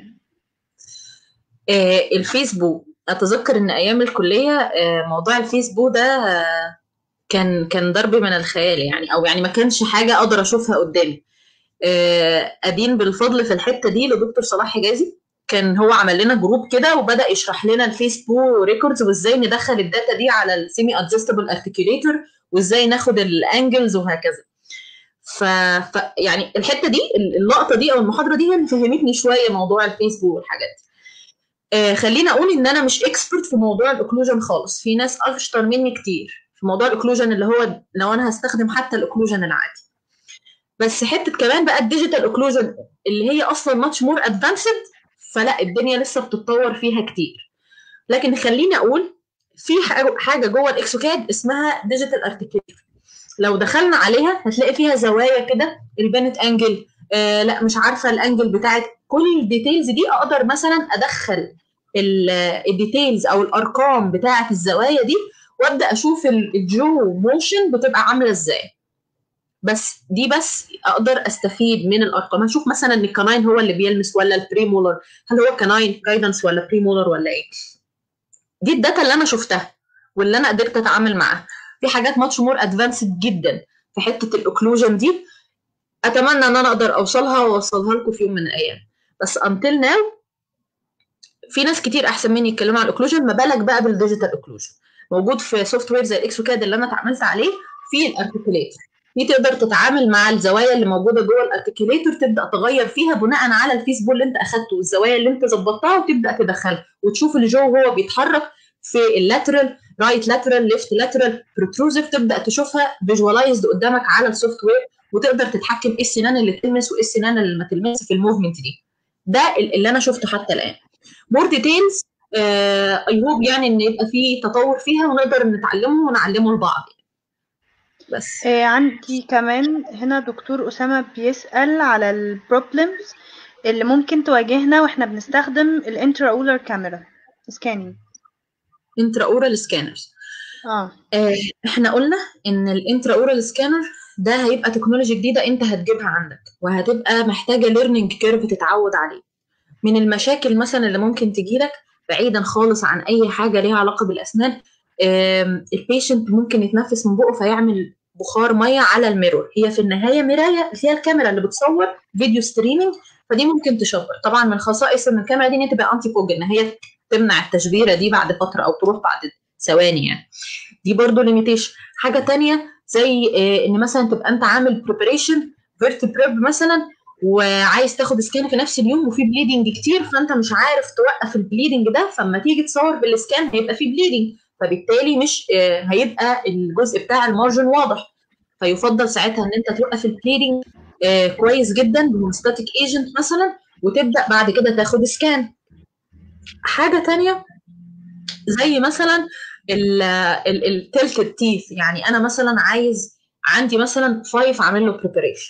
الفيسبوك اتذكر ان ايام الكليه موضوع الفيسبوك ده كان كان ضرب من الخيال يعني او يعني ما كانش حاجه اقدر اشوفها قدامي ادين بالفضل في الحته دي لدكتور صلاح حجازي كان هو عمل لنا جروب كده وبدا يشرح لنا الفيسبوك ريكوردز وازاي ندخل الداتا دي على السيمي ادجستبل ارتكيوليتور وازاي ناخد الانجلز وهكذا ف... ف يعني الحته دي اللقطه دي او المحاضره دي هي اللي فهمتني شويه موضوع الفيسبوك والحاجات دي آه خليني اقول ان انا مش اكسبرت في موضوع الاوكلوجن خالص في ناس اشطر مني كتير في موضوع الاوكلوجن اللي هو لو انا هستخدم حتى الاوكلوجن العادي بس حته كمان بقى الديجيتال اوكلوجن اللي هي اصلا ماتش مور ادفانسد فلا الدنيا لسه بتتطور فيها كتير لكن خليني اقول في حاجه جوه الاكسوكاد اسمها ديجيتال ارتكيوليتور لو دخلنا عليها هتلاقي فيها زوايا كده البنت انجل آه لا مش عارفه الانجل بتاعت كل الديتيلز دي اقدر مثلا ادخل الديتيلز او الارقام بتاعه الزوايا دي وابدا اشوف الجو موشن بتبقى عامله ازاي بس دي بس اقدر استفيد من الارقام اشوف مثلا ان الكناين هو اللي بيلمس ولا البريمولر هل هو كناين جايدنس ولا بريمولر ولا ايه دي الداتا اللي انا شفتها واللي انا قدرت اتعامل معاها في حاجات ماتش مور ادفانسد جدا في حته الاوكلوجن دي اتمنى ان انا اقدر اوصلها واوصلها لكم في يوم من الايام بس انتل ناو في ناس كتير احسن مني يتكلموا عن الاوكلوجن ما بالك بقى بالديجيتال اوكلوجن موجود في سوفت وير زي الاكسوكاد اللي انا اتعاملت عليه في الارتكوليتر دي تقدر تتعامل مع الزوايا اللي موجوده جوه الارتكيوليتور تبدا تغير فيها بناء على الفيسبول اللي انت اخدته والزوايا اللي انت ظبطتها وتبدا تدخلها وتشوف اللي جوه وهو بيتحرك في اللاترال رايت لاترال ليفت لاترال بروتروزيف تبدا تشوفها فيجوالايزد قدامك على السوفت وير وتقدر تتحكم ايه السنان اللي تلمس وايه السنان اللي ما تلمس في الموفمنت دي ده اللي انا شفته حتى الان مور ديتيلز اي هوب يعني ان يبقى في تطور فيها ونقدر نتعلمه ونعلمه لبعض بس آه عندي كمان هنا دكتور أسامة بيسأل على البروبلمز اللي ممكن تواجهنا واحنا بنستخدم الانترا اولر كاميرا سكاننج انترا اورال سكانرز اه آه، احنا قلنا ان الانترا اورال سكانر ده هيبقى تكنولوجي جديده انت هتجيبها عندك وهتبقى محتاجه ليرنينج كيرف تتعود عليه من المشاكل مثلا اللي ممكن تجيلك بعيدا خالص عن اي حاجه ليها علاقه بالاسنان البيشنت ممكن يتنفس من بقه فيعمل بخار ميه على الميرور هي في النهايه مرايه فيها الكاميرا اللي بتصور فيديو ستريمينج فدي ممكن تشبر طبعا من خصائص ان الكاميرا دي ان هي تبقى انتي فوج ان هي تمنع التشبيره دي بعد فتره او تروح بعد ثواني يعني دي برضو ليميتيشن حاجه تانية زي آه، ان مثلا تبقى انت عامل بريبريشن فيرت بريب مثلا وعايز تاخد سكان في نفس اليوم وفي بليدنج كتير فانت مش عارف توقف البليدنج ده فلما تيجي تصور بالسكان هيبقى في بليدنج فبالتالي مش آه، هيبقى الجزء بتاع المارجن واضح فيفضل ساعتها ان انت توقف البليدنج آه، كويس جدا بهومستاتيك ايجنت مثلا وتبدا بعد كده تاخد سكان حاجه تانية زي مثلا التلتد تيث يعني انا مثلا عايز عندي مثلا 5 عامل له بريباريشن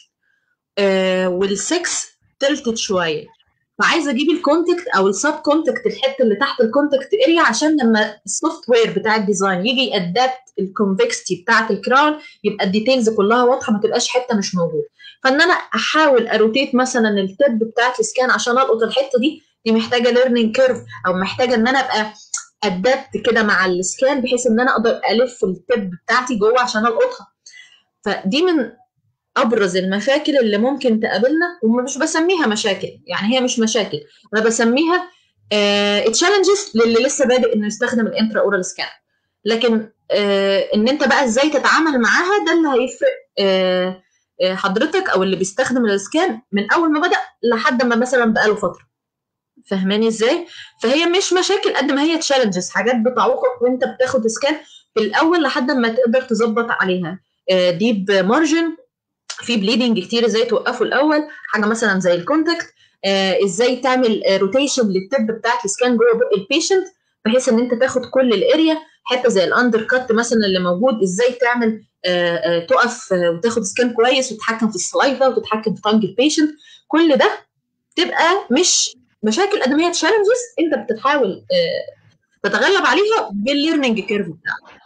والسكس تلتد شويه فعايزه اجيب الكونتكت او السب كونتكت الحته اللي تحت الكونتكت اريا عشان لما السوفت وير بتاع الديزاين يجي يادبت الكونفكستي بتاعت الكراون يبقى الديتيلز كلها واضحه ما تبقاش حته مش موجوده فان انا احاول اروتيت مثلا التب بتاعت السكان عشان القط الحته دي دي محتاجه ليرنينج كيرف او محتاجه ان انا ابقى ادبت كده مع السكان بحيث ان انا اقدر الف التب بتاعتي جوه عشان القطها فدي من ابرز المشاكل اللي ممكن تقابلنا ومش بسميها مشاكل يعني هي مش مشاكل انا بسميها تشالنجز للي لسه بادئ انه يستخدم الانترا اورال سكان لكن آه ان انت بقى ازاي تتعامل معاها ده اللي هيفرق آه آه حضرتك او اللي بيستخدم السكان من اول ما بدا لحد ما مثلا بقاله فتره فاهماني ازاي فهي مش مشاكل قد ما هي تشالنجز حاجات بتعوقك وانت بتاخد سكان في الاول لحد ما تقدر تظبط عليها ديب مارجن في بليدنج كتير ازاي توقفه الاول حاجه مثلا زي الكونتاكت آه ازاي تعمل روتيشن للتب بتاعت السكان جوه بق البيشنت بحيث ان انت تاخد كل الاريا حته زي الاندر كات مثلا اللي موجود ازاي تعمل آه آه تقف آه وتاخد سكان كويس وتتحكم في السلايفا وتتحكم في تانج البيشنت كل ده تبقى مش مشاكل قد ما هي تشالنجز انت بتحاول آه تتغلب عليها بالليرنينج كيرف بتاعك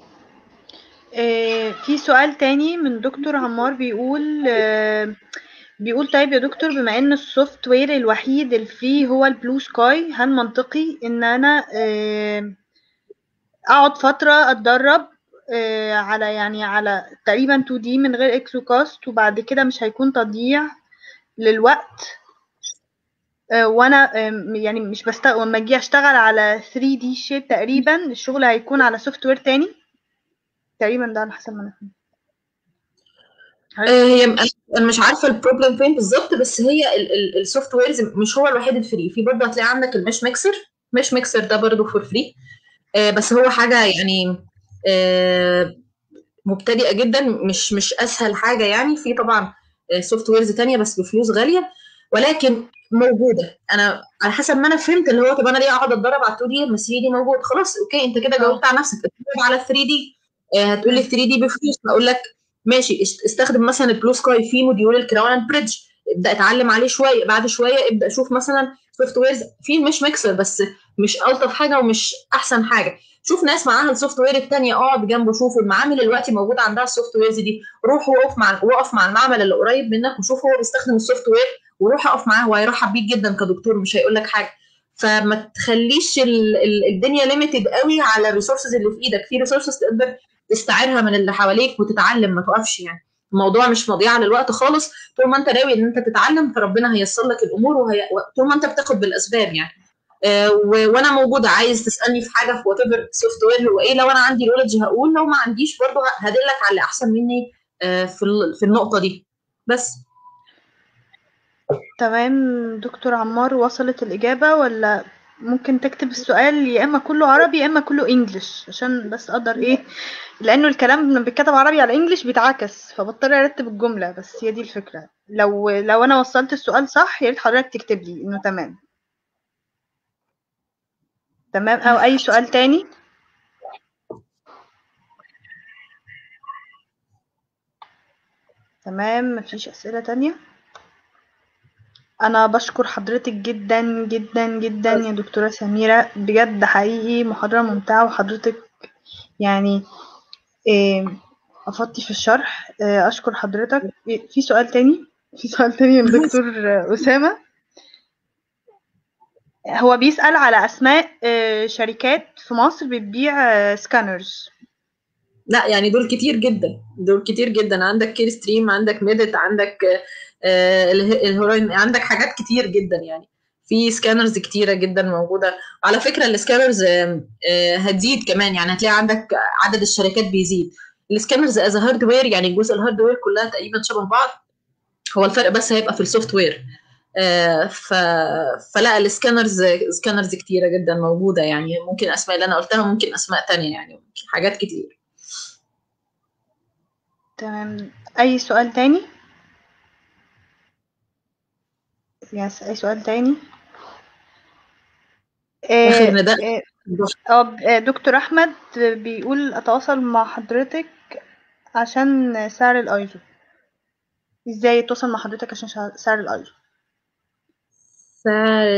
آه، في سؤال تاني من دكتور عمار بيقول آه، بيقول طيب يا دكتور بما ان السوفت وير الوحيد اللي فيه هو البلو سكاي هل منطقي ان انا آه، اقعد فترة اتدرب على يعني على تقريبا 2 دي من غير اكسوكاست وبعد كده مش هيكون تضييع للوقت وانا يعني مش بشتغل لما اجي اشتغل على 3 دي شيت تقريبا الشغل هيكون على سوفت وير تاني تقريبا ده على حسب ما انا فهمت هي انا مش عارفه البروبلم فين بالظبط بس هي السوفت ويرز مش هو الوحيد الفري في برضه هتلاقي عندك المش ميكسر مش ميكسر ده برضه فور فري بس هو حاجه يعني آه مبتدئه جدا مش مش اسهل حاجه يعني في طبعا سوفت ويرز تانية بس بفلوس غاليه ولكن موجوده انا على حسب ما انا فهمت اللي هو طب انا ليه اقعد اتدرب على 2 دي ما 3 دي موجود خلاص اوكي انت كده جاوبت على نفسك اتدرب على 3 دي هتقول لي 3 دي بفلوس هقول لك ماشي استخدم مثلا البلو سكاي في موديول الكراون اند بريدج ابدا اتعلم عليه شويه بعد شويه ابدا اشوف مثلا سوفت ويرز في مش ميكسر بس مش الطف حاجه ومش احسن حاجه شوف ناس معاها السوفت وير الثانيه اقعد جنبه شوف المعامل دلوقتي موجوده عندها السوفت ويرز دي روح وقف مع وقف مع المعمل اللي قريب منك وشوف هو بيستخدم السوفت وير وروح اقف معاه وهيرحب بيك جدا كدكتور مش هيقول لك حاجه فما تخليش ال ال الدنيا ليميتد قوي على الريسورسز اللي في ايدك في ريسورسز تقدر تستعيرها من اللي حواليك وتتعلم ما توقفش يعني الموضوع مش مضيعه للوقت خالص طول ما انت ناوي ان انت تتعلم فربنا هيسر لك الامور وهي... طول ما انت بتاخد بالاسباب يعني آه و... وانا موجوده عايز تسالني في حاجه في وات ايفر سوفت وير هو ايه لو انا عندي نولج هقول لو ما عنديش برضه هدلك على اللي احسن مني آه في ال... في النقطه دي بس تمام دكتور عمار وصلت الإجابة ولا ممكن تكتب السؤال يا إما كله عربي يا إما كله إنجليش عشان بس أقدر إيه لأنه الكلام لما بيتكتب عربي على إنجليش بيتعكس فبضطر أرتب الجملة بس هي دي الفكرة لو لو أنا وصلت السؤال صح يا ريت حضرتك تكتب لي إنه تمام تمام أو أي سؤال تاني تمام مفيش أسئلة تانية انا بشكر حضرتك جدا جدا جدا يا دكتوره سميره بجد حقيقي محاضره ممتعه وحضرتك يعني افضتي في الشرح اشكر حضرتك في سؤال تاني في سؤال تاني من دكتور اسامه هو بيسال على اسماء شركات في مصر بتبيع سكانرز لا يعني دول كتير جدا دول كتير جدا عندك كير ستريم عندك ميدت عندك الهوراين عندك حاجات كتير جدا يعني في سكانرز كتيره جدا موجوده وعلى فكره السكانرز هتزيد كمان يعني هتلاقي عندك عدد الشركات بيزيد السكانرز از هاردوير يعني الجزء الهاردوير كلها تقريبا شبه بعض هو الفرق بس هيبقى في السوفت وير ف... فلا السكانرز سكانرز كتيره جدا موجوده يعني ممكن اسماء اللي انا قلتها ممكن اسماء تانية يعني حاجات كتير تمام اي سؤال تاني يس أي سؤال تاني آخر نداء اه دكتور أحمد بيقول أتواصل مع حضرتك عشان سعر الأيزو ازاي يتواصل مع حضرتك عشان سعر الأيزو سعر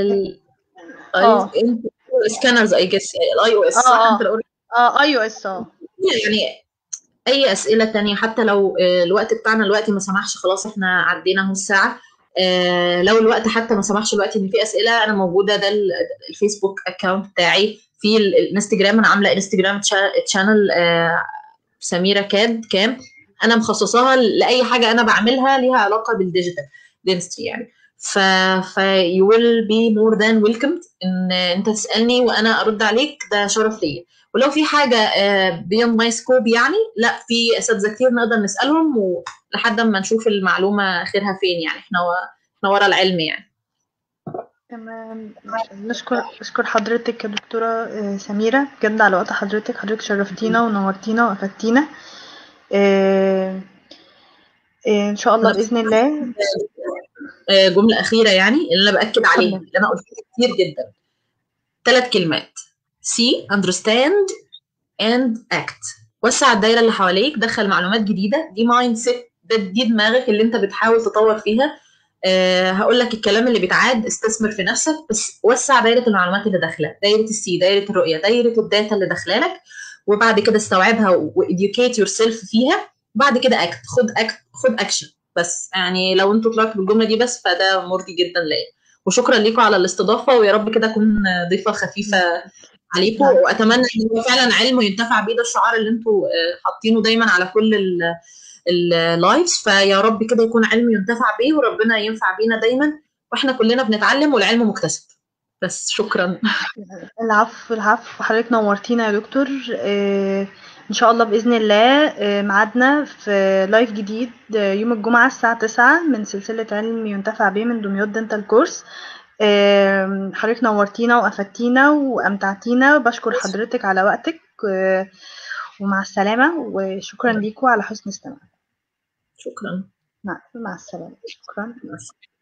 ال سكانرز اي جس الاي او اس صح اه اي او اس اه يعني اي اسئله تانية حتى لو الوقت بتاعنا الوقت ما سمحش خلاص احنا عدينا اهو الساعه آه لو الوقت حتى ما سمحش الوقت ان في اسئله انا موجوده ده الفيسبوك اكونت بتاعي في الانستجرام انا عامله انستجرام تشانل آه سميره كاد كام انا مخصصاها لاي حاجه انا بعملها ليها علاقه بالديجيتال دينستري يعني ف ف you will be more than welcomed ان انت تسالني وانا ارد عليك ده شرف ليا ولو في حاجه بيوند ماي سكوب يعني لا في اساتذه كتير نقدر نسالهم لحد ما نشوف المعلومه خيرها فين يعني احنا و... احنا ورا العلم يعني تمام نشكر نشكر حضرتك يا دكتوره سميره بجد على وقت حضرتك حضرتك شرفتينا ونورتينا وافدتينا اه... اه... ان شاء الله باذن الله جمله اخيره يعني اللي انا باكد عليها اللي انا قلتها كتير جدا ثلاث كلمات see understand and act وسع الدايره اللي حواليك دخل معلومات جديده دي مايند سيت ده دي دماغك اللي انت بتحاول تطور فيها أه هقول لك الكلام اللي بيتعاد استثمر في نفسك بس وسع دايره المعلومات اللي داخله دايره السي دايره الرؤيه دايره الداتا اللي داخله لك وبعد كده استوعبها واديوكيت يور سيلف فيها بعد كده اكت خد اكت خد اكشن بس يعني لو انتوا طلعتوا بالجمله دي بس فده مرضي جدا ليا وشكرا لكم على الاستضافه ويا رب كده اكون ضيفه خفيفه عليكم واتمنى ان هو فعلا علم ينتفع بيه ده الشعار اللي انتوا حاطينه دايما على كل اللايفز فيا رب كده يكون علم ينتفع بيه وربنا ينفع بينا دايما واحنا كلنا بنتعلم والعلم مكتسب بس شكرا العفو العفو حضرتك نورتينا يا دكتور اه ان شاء الله باذن الله اه ميعادنا في لايف جديد يوم الجمعه الساعه 9 من سلسله علم ينتفع بيه من دمياط دنتال كورس اه حضرتك نورتينا وافدتينا وامتعتينا بشكر حضرتك على وقتك ومع السلامه وشكرا ليكم على حسن استماع شكرا مع, مع السلامه شكرا مع السلامة.